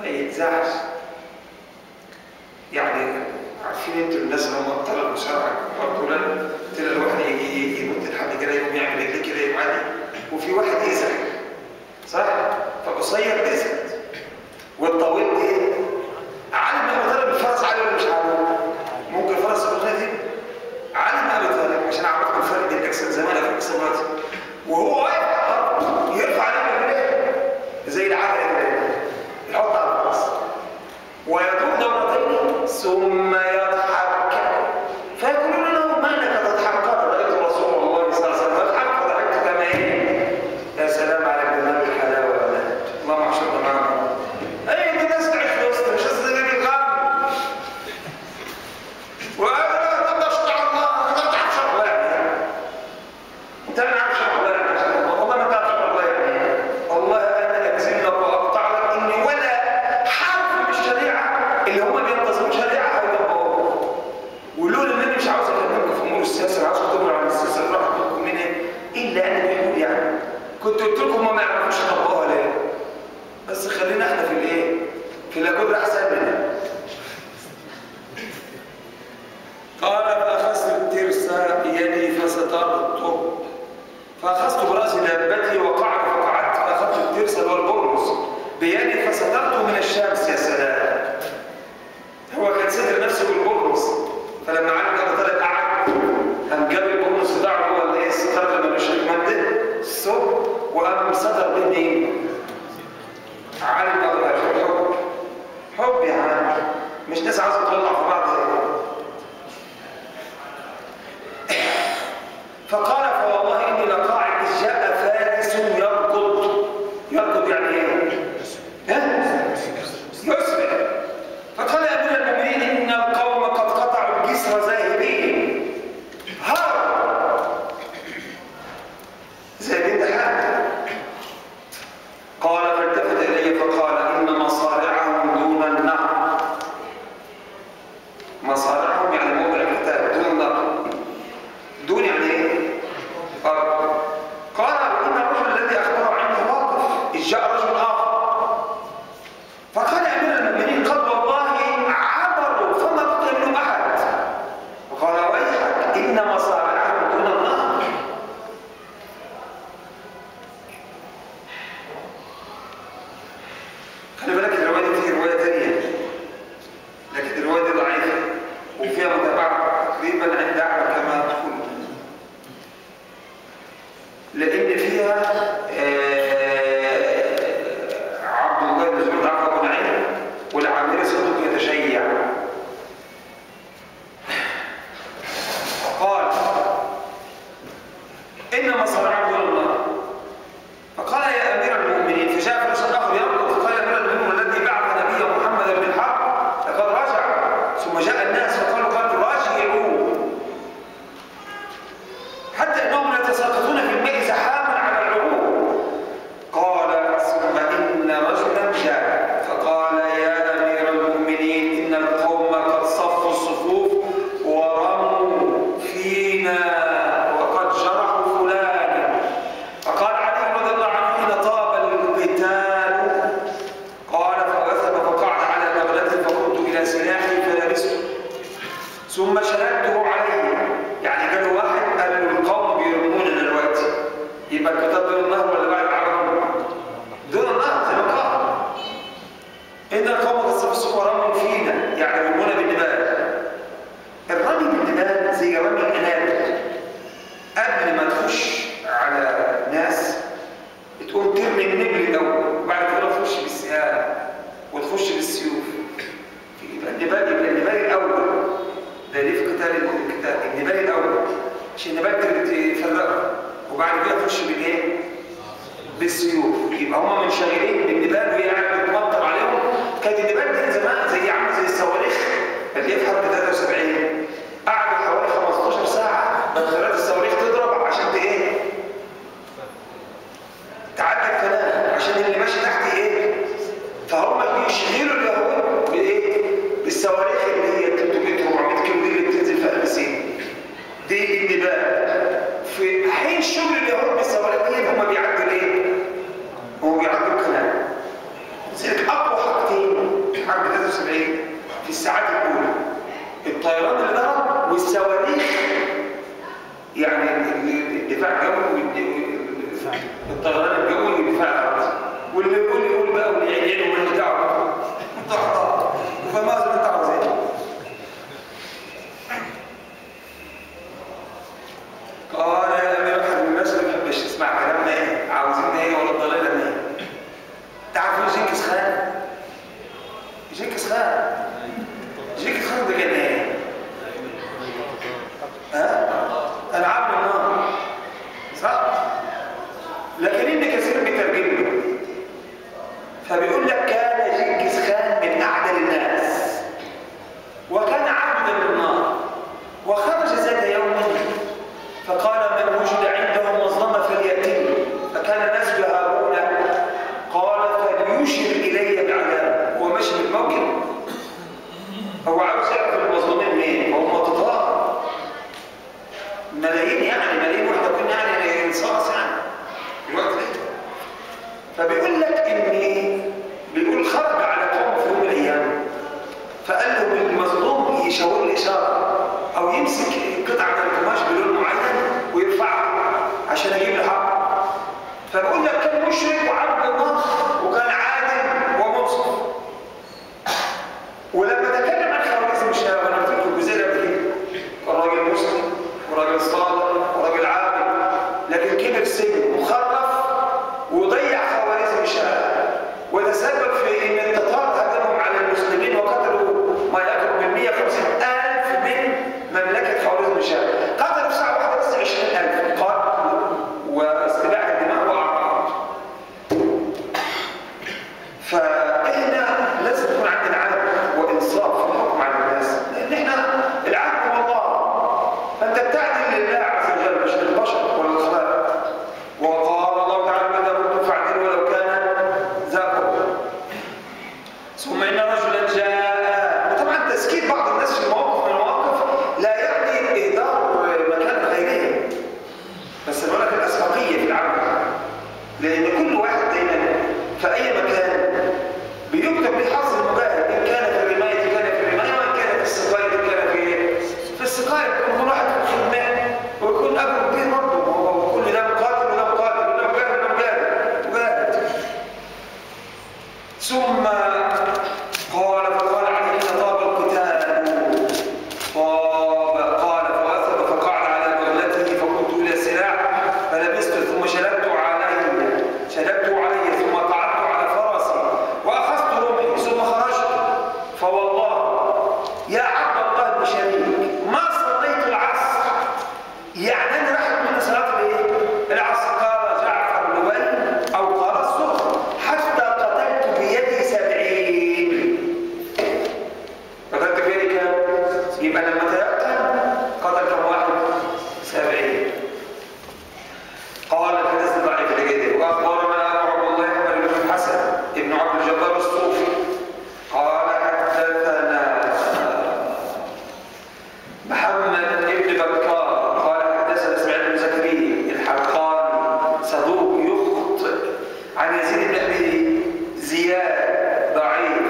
ما يتزعش يعني عارفين انتوا الناس اللي هم ابطال المصارعه برضه لا تلاقي الواحد يجي ينط لحد كده يقوم يعمل رجليه كده يقوم عادي وفي واحد يزعل صح؟ فقصير بيزعل والطويل ايه؟ عالم ابو طالب الفرس عالي ولا مش عالي؟ ممكن الفرس يكون خفيف؟ عالم ابو طالب عشان اعرفكم الفرق بين الاجسام زمان وفي الاجسام دلوقتي وهو واقف على الارض يرفع رجله كده زي العجله كده يحط على الراس ويدور دورتين ثم يضحك فيقولون له ما لك تضحك قال رايت رسول الله صلى الله عليه وسلم يضحك فضحكت كما ايه يا سلام على جمال الحلاوه والله اللهم احشرنا معهم اي دي ناس تعيش في وسط مش قصدي نبي الغم وانا تقدر تشرع الله ما تعرف شرع الله يعني انت ما عارف شرع الله يعني والله ما تعرف شرع الله يعني والله انا اجزم لك واقطع لك اني ولا حرف من الشريعه اللي هم بينتظروا شريعه هيطبقوها ولولا ان انا مش عاوز اكلمكم في امور السياسه عاوز تدور على السياسه اللي راح منكم منها الا انا بحول يعني كنت قلت لكم ما يعرفوش يطبقوها ليه بس خلينا احنا في الايه في الاجر احسن منها قال فاخذت الترس بيدي فسترت فاخذت براس دابتي وقعت فقعدت فاخذت الترس اللي هو البرص بيدي فسترته من الشمس يا سلام هو كان ستر نفسه بالبرص فلما علم ابو طالب قعد قام جاب البرص بتاعه هو اللي ايه الستار اللي ملوش رجمان ده الثوب وقام ستر بين ايه علم ابو طالب حب حب يا عم مش ناس عايزه تطلع في بعض فقال فوالله اني لقاعد إذ جاء فارس يركض يركض يعني ايه؟ ها؟ يسرع فقال يا امير المؤمنين ان القوم قد قطعوا الجسر ذاهبين هرب زي بنت حاجه قال فالتفت الي فقال ان مصارعهم دون النهر مصارعهم يعني موضع الكتاب دون النهر دون يعني ايه؟ فرق قال ان الرجل الذي اخبره عنه واقف اذ جاء رجل اخر فقال يا امير المؤمنين قد والله عبروا فما بقي منهم احد وقال ويحك ان مصارعهم دون النهر خلي بالك الروايه دي فيها روايه ثانيه لكن الروايه دي ضعيفه وفيها متابعه تقريبا عند اعلى كما تقول لان فيها آه، عبد الله بن زبير عفوا ابو نعيم والعامري صدوق يتشيع قال انما صنعه دون الله فقال يا امير المؤمنين فجاء فرس اخر يركض فقال يا امير المؤمنين الذي بعث نبي محمد بالحق لقد رجع ثم جاء الناس فقالوا قد راجعوا حتى انهم يتساقطون في الماء زحاما على العروق قال ثم ان رجلا جاء فقال يا امير المؤمنين ان القوم قد صفوا الصفوف ورموا فينا وقد جرحوا فلانا فقال علي رضي الله عنه حين طاب القتال قال فوثب فقعد على بغلته فقمت الى سلاحي فلبسته ثم شددته عليه يعني قالوا واحد قال له القوم بيرمونا دلوقتي يبقى الكتاب دون النهر ولا بعد العرب دون النهر زي ما قال ان القوم قد صفوا الصفوف ورموا فينا يعني يرمونا بالنبال الرمي بالنبال زي رمي الانابل قبل ما تخش على ناس بتقوم ترمي النبل الاول وبعد كده تخش بالسهام وتخش بالسيوف يبقى النبال يبقى النبال الاول ده ليه في قتال القتال النبال الاول عشان النبال تفرقه وبعد كده تخش بالايه؟ بالسيوف يبقى هم منشغلين بالنبال وهي قاعده بتمطر عليهم كانت النبال دي زمان زي عامل زي الصواريخ اللي هي في حرب 73 قعدوا حوالي 15 ساعه بخارات الصواريخ تضرب عشان ت- ايه؟ تعدي القناه عشان اللي ماشي تحت ايه؟ فهم بيشغلوا اليهود بايه؟ بالصواريخ اللي هي 300 400 كيلو دي اللي بتنزل في قلب سينا. دي النبال. في حين شغل اليهود بالصواريخ دي هم بيعدوا ايه؟ هم بيعدوا القناه. لذلك اقوى حاجتين جنكيز خان جنكيز خان ده كان ايه؟ ها؟ العاب النار صح؟ لكن ابن كثير بيترجم له فبيقول لك كان جنكيز خان من اعدل الناس وكان عبدا للنار وخرج ذات يوم فقال من وجد عنده مظلمه فلياتني فكان الناس يهابون قال فليشر الي بعذاب هو ماشي بالموكب هو عاوز يعرف المظلومين مين هم تطار ملايين يعني ملايين واحده كنا يعني انصاص يعني الوقت ده فبيقول لك ان بيقول خرج على قوم في يوم من الايام فقال له المظلوم يشاور لي اشاره او يمسك قطعه من القماش بلون معين ويرفعها عشان اجيب الحق فبقول لك كان مشرك وعبد الله وكان عادل ومنصف ولما تكلم عن خوارزم الشهوه وانا قلت لكم الجزئيه قبل كده كان راجل مسلم وراجل صالح وراجل عابد لكن كبر سن وخرف وضيع خوارزم الشهوه وتسبب في ان التتار هجموا على المسلمين وقتلوا ما يقرب من 150 الف من مملكه خوارزم الشهوه قتلوا في ساعه واحده بس 20000 قتل واستباحه الدماء واعراض فاحنا لازم يكون عندنا عدل وانصاف في الحكم على الناس لان احنا العدل هو الله فانت بتعدل لله عز وجل مش للبشر ولا الخلائق وقال الله تعالى ماذا كنتم فاعلين ولو كان ذا قربى ثم ان رجلا جاء وطبعا تسكيت بعض الناس في مواقف من المواقف لا يعني اهدار مكان غيرهم بس بقول لك الاسبقيه في العمل لان كل واحد دايما في اي مكان بيكتب له حظ المجاهد ان كان في الرمايه كان في الرمايه وان كان في السقايه كان في في السقايه كل واحد في الخدمه ويكون اجره كبير برضه هو كل ده مقاتل وده مقاتل وده مجاهد وده مجاهد مجاهد ثم قال فقال عليه طاب القتال طاب قال فأثب فقعد على بغلته فقمت إلى السلاح فلبست ثم شلبت علي شلبت علي ثم قعدت على فرسي وأخذت رمحي ثم خرجت فوالله يا عبد الله بن شريك ما صليت العصر يعني أنا رحت من صلاة الإيه؟ العصر قال جعفر لوي أو قال الصبح حتى قتلت بيدي سبعين قتلت بيدي كام؟ يبقى لما تيقن قتل كم واحد؟ سبعين قال الحديث ضعيف لجده واخبرنا ابو عبد الله بن الحسن ابن عبد الجبار الصوفي قال حدثنا محمد بن بكار قال حدثنا اسماعيل بن زكريا الحقاني صدوق يخطئ عن يزيد بن ابي زياد ضعيف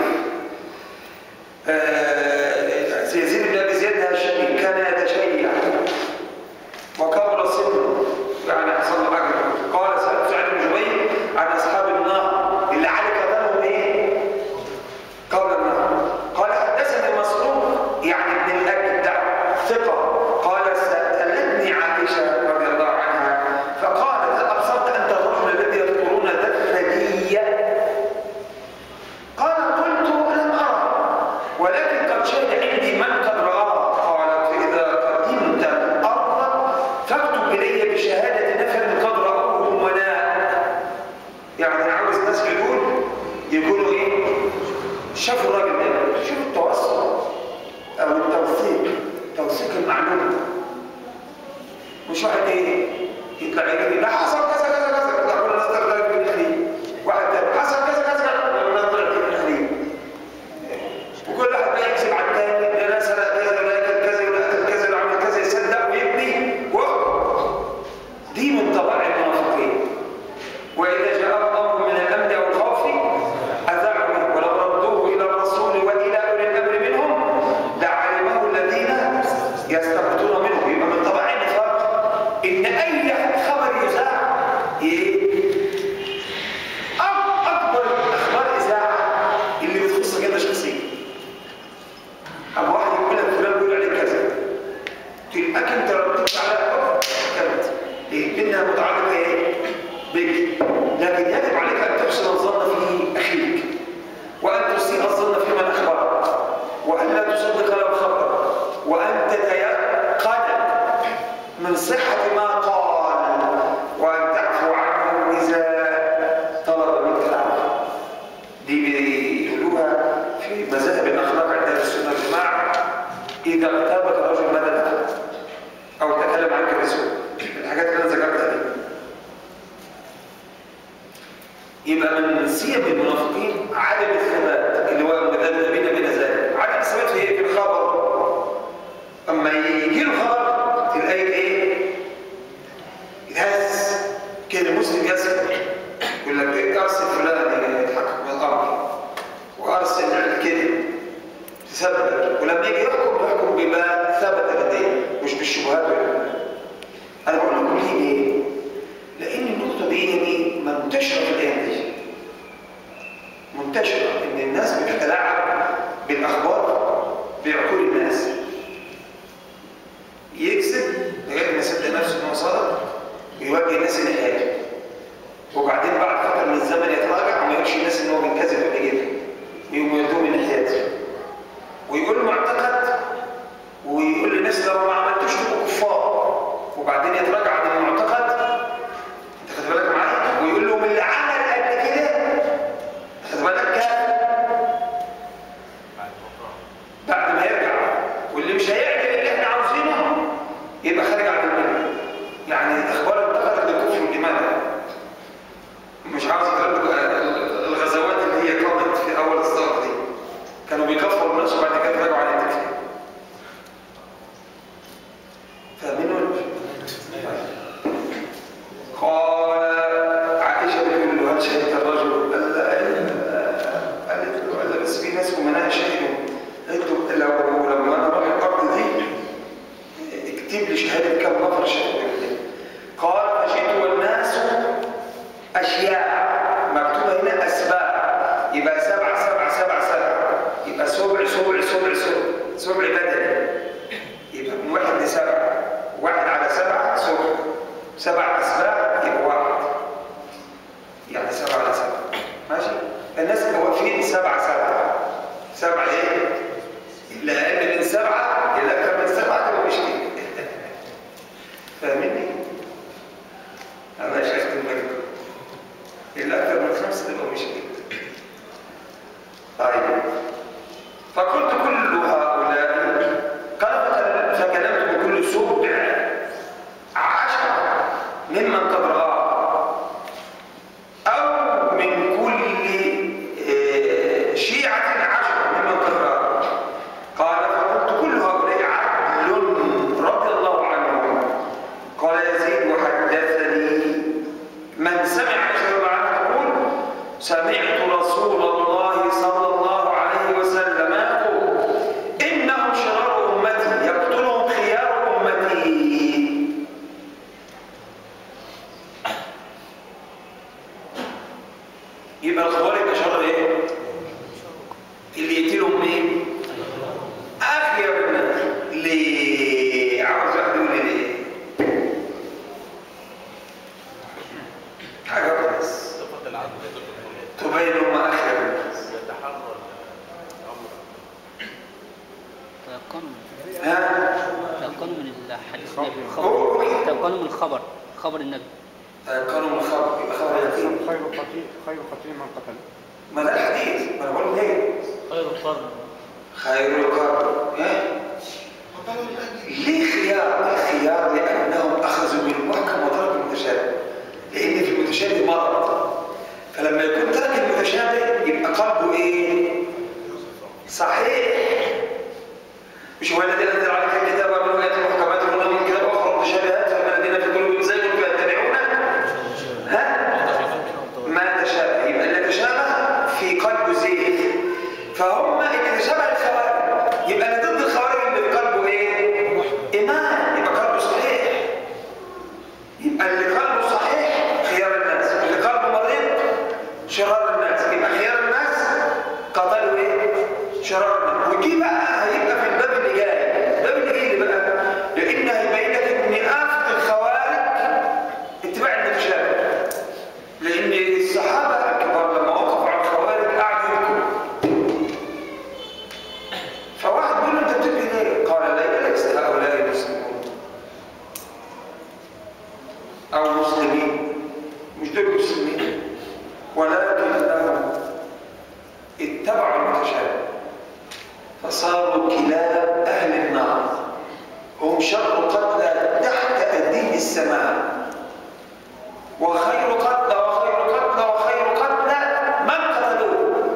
آه، يزيد بن ابي زياد الهاشمي كان يتشيع وكبر سنه يعني حصل له حاجه قال سالت سعيد بن جبير عن اصحاب النار اللي علي قتلهم ايه؟ قبل النار قال حدثني مسروق يعني ابن الاجدع ثقه قال سالتني عائشه رضي الله عنها فقالت هل ابصرت انت الرجل الذي يذكرون الثديه قال قلت لم ارى ولكن قد شهد عندي من قد رآه قالت فإذا قدمت الأرض فاكتب إلي بشهادة نفر قد رأوه أمناء يعني أنا عاوز الناس يقول يقولوا إيه شافوا الراجل ده شوف التوسط أو التوثيق توثيق المعلومة مش واحد إيه يطلع يقول لا حصل كذا كذا كذا يطلع كل الناس تغلق بن خليل واحد تاني حصل كذا كذا كذا يقول الناس طلعت بن خليل وكل واحد بقى يكذب على الثاني ده انا سرق كذا ولا اكل كذا ولا قتل كذا ولا عمل كذا يصدق ويبني و دي من طبائع المنافقين واذا جاء امر من الامن او الخوف اذاعوا به ولو ردوه الى الرسول والى اولي الامر منهم لعلمه الذين يستنبطون منه يبقى من طبائع النفاق ان اي خبر يذاع صحة ما قال وأن تعفو عنه إذا طلب منك العفو دي بيقولوها في مذاهب الأخلاق عند أهل السنة والجماعة إذا اغتابك رجل ماذا تفعل؟ أو تكلم عنك بسوء الحاجات اللي أنا ذكرتها دي يبقى من سيم المنافقين عدم الثبات اللي هو مذبذبين بين ذلك عدم الثبات في ايه في الخبر اما يجي له خبر تلاقي ايه يهز كده مسلم يسكت يقول لك إيه ارسل فلان يتحقق من الامر وارسل كده تثبت ولما يجي يحكم يحكم بما ثبت لديه مش بالشبهات ولا انا بقول لكم ليه ايه لان النقطه دي يعني منتشره في الايام دي منتشره ان الناس بتتلاعب بالاخبار بعقول الناس يكذب لغايه ما يصدق نفسه انه صادق ويوجه الناس لحاجه وبعدين بعد فتره من الزمن يتراجع وما يقولش الناس ان هو بينكذب ولا كده ويقوم يودوه من ناحيته ويقول معتقد ويقول للناس لو ما عملتوش تبقوا كفار وبعدين يتراجع عن المعتقد انت خد بالك معايا ويقول لهم اللي عمل قبل كده خد بالك كافر بعد ما يرجع واللي مش هيعمل اللي احنا عاوزينه يبقى خارج عن المله يعني اخبار انتقلت للكفر والايمان مش عاوز اقول لكم الغزوات اللي هي قامت في اول الصلاه دي كانوا بيكفروا الناس وبعد كده رجعوا عن التكفير فاهمين ولا مش قال عائشة بتقول له هل شهدت الرجل؟ قال لا قالت له قال لا بس في ناس أمناء شهدوا قالت له لو لما أنا أروح الأرض دي اكتب لي شهادة كم نفر شهدوا قال فجئت والناس أشياء مكتوبة هنا أسباب يبقى سبع سبع سبع سبع يبقى سبع سبع سبع سبع سبع بدني يبقى من واحد لسبع واحد على سبعة سبع سبع أسباب يبقى واحد يعني سبعة على سبعة ماشي الناس اللي واقفين سبعة سبعة سبعة ايه؟ اللي أقل من سبعة اللي أكثر من سبعة تبقى مشكلة فاهمني؟ أنا شايف المجد اللي أكثر من خمسة تبقى مشكلة طيب فقلت كل هؤلاء قال فكلمت بكل سبع عشر ممن قد رآه أو من كل آه، شيعة عشر ممن قد رآه قال فقلت كل هؤلاء عدل رضي الله عنهم قال يزيد وحدثني من سمع رسول الله عنه يقول سمعت رسول الله صلى الله عليه وسلم يقول إنهم شرار أمتي يقتلهم خيار أمتي يبقى الخوارج شر ايه؟ اللي يقتلهم مين؟ أخير الناس ليه؟ عاوز واحد يقول لي ليه؟ حاجة بس صفة العدل تبين هم أخير الناس يتحرر الأمر تيقنوا ها؟ تيقنوا من الحديث النبي هو الخبر وحي. تيقنوا من الخبر خبر النبي كانوا من خبر يبقى خبر يقين خير قتيل خير قتيل من قتل ما ده الحديث ما انا بقول ليه خير القرن خير القرن ايه ليه خيار الخيار لانهم اخذوا من المحكم وتركوا المتشابه لان في المتشابه مرض فلما يكون ترك المتشابه يبقى قلبه ايه صحيح مش هو الذي انزل عليك الكتاب من ايات محكمات ومن من كتاب اخرى متشابهات فما الذين في قلوبهم زيغ فيتبعون ها ما تشابه يبقى اللي تشابه في قلبه زيت فهم اللي تشابه الخوارج يبقى اللي ضد الخوارج اللي في قلبه ايه؟ ايمان يبقى قلبه صحيح يبقى اللي قلبه صحيح خيار الناس اللي قلبه مريض شرار الناس يبقى خيار الناس قتلوا ايه؟ شرار الناس ودي بقى هيبقى في الباب اللي جاي الباب اللي جاي اللي بقى لان هيبين لك ان افضل الخوارج اتباع المتشابه لأن الصحابة الكبار لما وقفوا على الخوارج قعدوا يبكوا فواحد بيقول له أنت بتبكي ليه؟ قال لا ليس هؤلاء المسلمون فصاروا كلاب أهل النار هم شر قتلى تحت أدين السماء وخير قتلى وخير قتلى وخير قتلى من قتلوه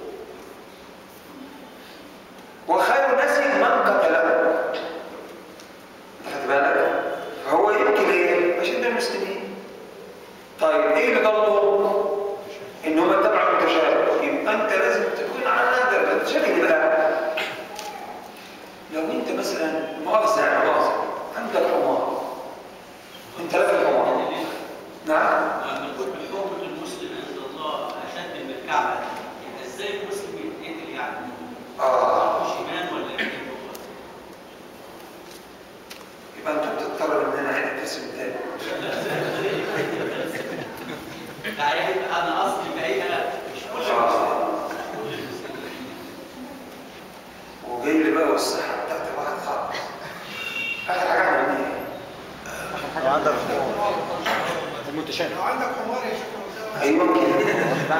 وخير ناس من قتله خد بالك فهو يمكن ايه عشان ده المسلمين طيب ايه اللي ضله ان هم اتبعوا المتشابه يبقى انت لازم تكون على هذا المتشابه بقى لو انت مثلا مؤاخذه يعني مؤاخذه عندك حمار انت راكب حمار نعم لما نقول بحكم المسلم عند الله اشد من الكعبه يبقى ازاي المسلم يتقتل يعني؟ اه مش ايمان ولا ايه؟ يبقى انت بتضطر ان انا عينك تسم تاني لا يبقى انا قصدي بقى مش كل آه. وجاي لي بقى والصحه بتاعت الواحد خالص اخر حاجه عملنا ايه؟ لو عندك حمار المتشابه ايوه كده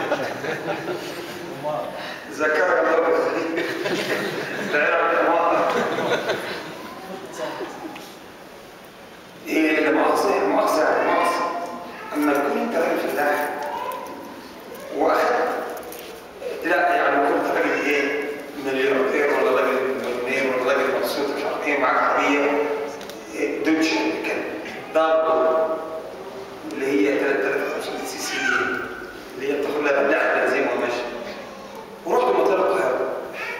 ذكرك الله بالخير العلم الحمار ايه لا مؤاخذه لا مؤاخذه لا مؤاخذه اما تكون انت راجل فلاح واخدت لا يعني كنت راجل ايه ملياردير ولا راجل مليونير ولا راجل مبسوط مش عارف ايه معاك عربيه إيه، دوتش كان ضربه اللي هي 3500 سي سي دي اللي هي بتاخد لها بلاعه بنزين وهو ماشي ورحت مطار القاهره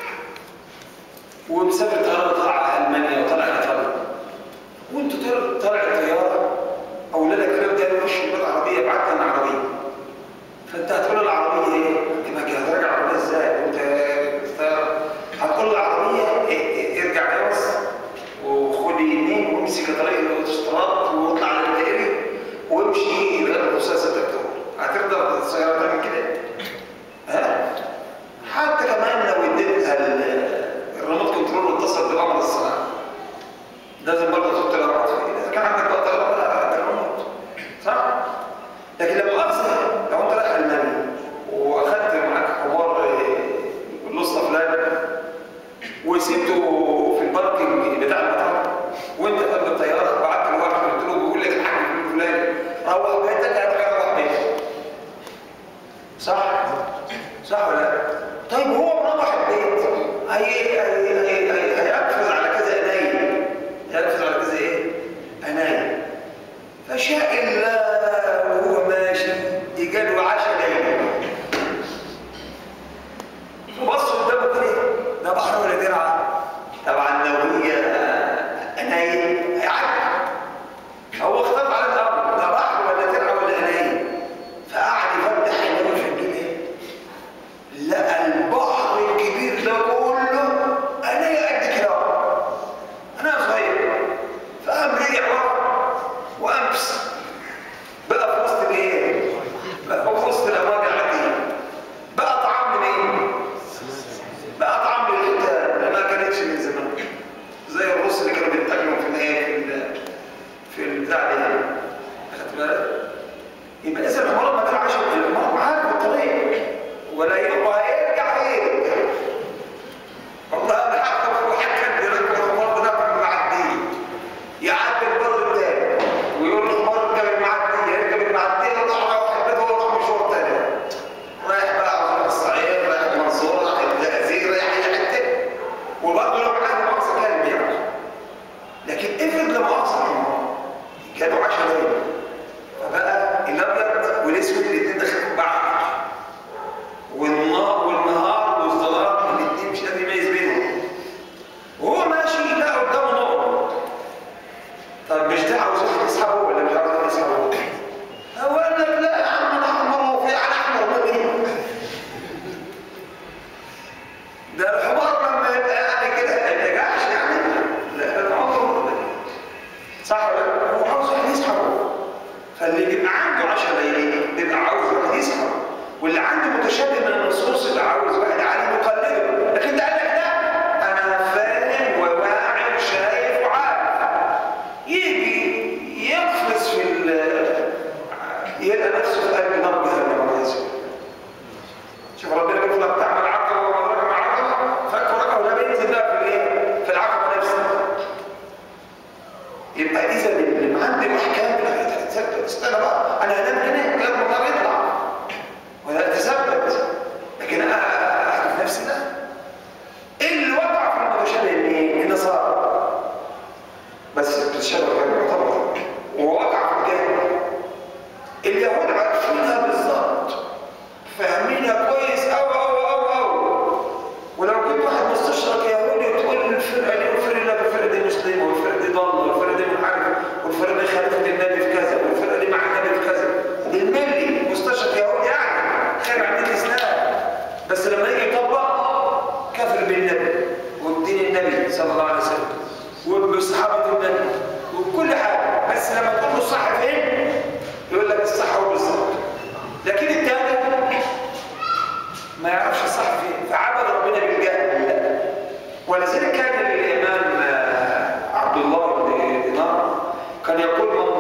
ومسافر طياره طالعه المانيا وطالعه ايطاليا وانت طالع طالع الطياره اولادك كانوا ده يخش البلد عربيه بعت لنا عربيه فانت هتقول العربيه ايه؟ انت ما هتراجع العربيه ازاي؟ انت أنت هتقول العربيه إيه إيه ارجع جوز وخد يمين وامسك طريق الاوتوستراد واطلع على الدائري وامشي لغايه توصل 6 اكتوبر هتقدر السياره تعمل كده؟ ها؟ حتى كمان لو اديتها ال- الريموت كنترول واتصل بامر الصناعه لازم برضه تحط لها وقت اذا كان عندك بقى طياره لا بالريموت صح؟ لكن لو مؤاخذه لو انت رايح المانيا واخدت معاك حوار آه، الاسطى فلان وسبته في الباركنج بتاع المطار وانت قبل الطياره بعت له واحد قلت له بيقول لك الحاج الفلاني روح بيتك هتروح روح بيتك صح؟ صح ولا لا؟ طيب هو مروح البيت هي هي هي هي هيقفز على كذا انايم هيقفز على كذا ايه؟ انايم فشاء الله وهو ماشي يجاله عشاء ليلة فبص قدامه كده ده بحر ولا درعة؟ طبعا لو هي انايم هيعدي هو اختار على الامر ده بحر ولا درعة ولا انايم فقعد يفتح عينيه في الدنيا لقى البحر الكبير ده كله انا قد كده انا صغير فقام رجع ورا وامس بقى في وسط الايه؟ بقى في وسط الامواج العاديه بقى طعام منين؟ بقى طعام للحيتان ما كانتش من زمان زي الرز اللي كانوا بيتاكلوا في الايه في ال- في البتاع دي خدت بالك؟ يبقى اذا الحمار ما كان عايش الحمار معاك في الطريق ولا يبقى هيرجع هيرجع والله انا حتى واحد كان بيركب الحمار بتاعه المعديه يعدي البر التاني ويقول الحمار اركب المعديه يركب المعديه يطلع على واحد بيته ويروح مشوار تاني رايح بقى على الصعيد رايح المنصوره رايح الزقازيق رايح اي حته وبرضه لو معاه مؤاخذه كان بيعمل لكن افرض لا مؤاخذه الحمار كانوا 10 ليله فبقى الابيض والاسود الاثنين داخلين في بعض والنار والنهار والظلام الاثنين مش قادر يميز بينهم وهو ماشي لا قدامه نور طب مش ده عاوز واحد يسحبه ولا مش عاوز واحد يسحبه؟ هو قال لك لا يا عم انا احمر وفي على احمر مني ده الحمار لما يبقى يعني كده ما يرجعش يعني لا ده عمره صح ولا لا؟ هو عاوز واحد يسحبه فاللي بيبقى عنده عشاء ليلي بيبقى عاوز واحد يسحبه واللي عنده متشابه من النصوص اللي عاوز واحد عالم يقلده لكن ده قال لك لا انا فاهم وواعي وشايف وعارف يجي يقفز في ال- يلقى نفسه في قلب نار جهنم الله يسلمك شوف ربنا بيقول لك تعمل عقبه وما ادراك ما عقبه فك رقبه ولا بيت انا انام هنا لا المطار يطلع ولا اتثبت لكن انا احدث نفسي لا اللي وقع في المتشابه ايه؟ النصارى بس بتتشابه غير معتبر ووقع في الجهل اليهود عارفينها بالظبط فاهمينها كويس أوي أوي أوي أوي ولو جبت واحد مستشرق يهودي تقول الفرقة دي والفرقة لا الفرقة دي مسلمة والفرقة دي ضالة والفرقة دي منحرفة والفرقة دي خالفت النبي في كذا والفرقة دي مع النبي في كذا بالملي مستشرق يهودي يعني خير عن الإسلام بس لما يجي يطبق كفر بالنبي وبدين النبي صلى الله عليه وسلم وبصحابة النبي وبكل حاجة بس لما تقول له الصح فين يقول لك الصح هو بالظبط لكن التاني ما يعرفش الصح فين فعبد ربنا بالجهل ولذلك كان الإمام آه، عبد الله بن دينار كان يقول من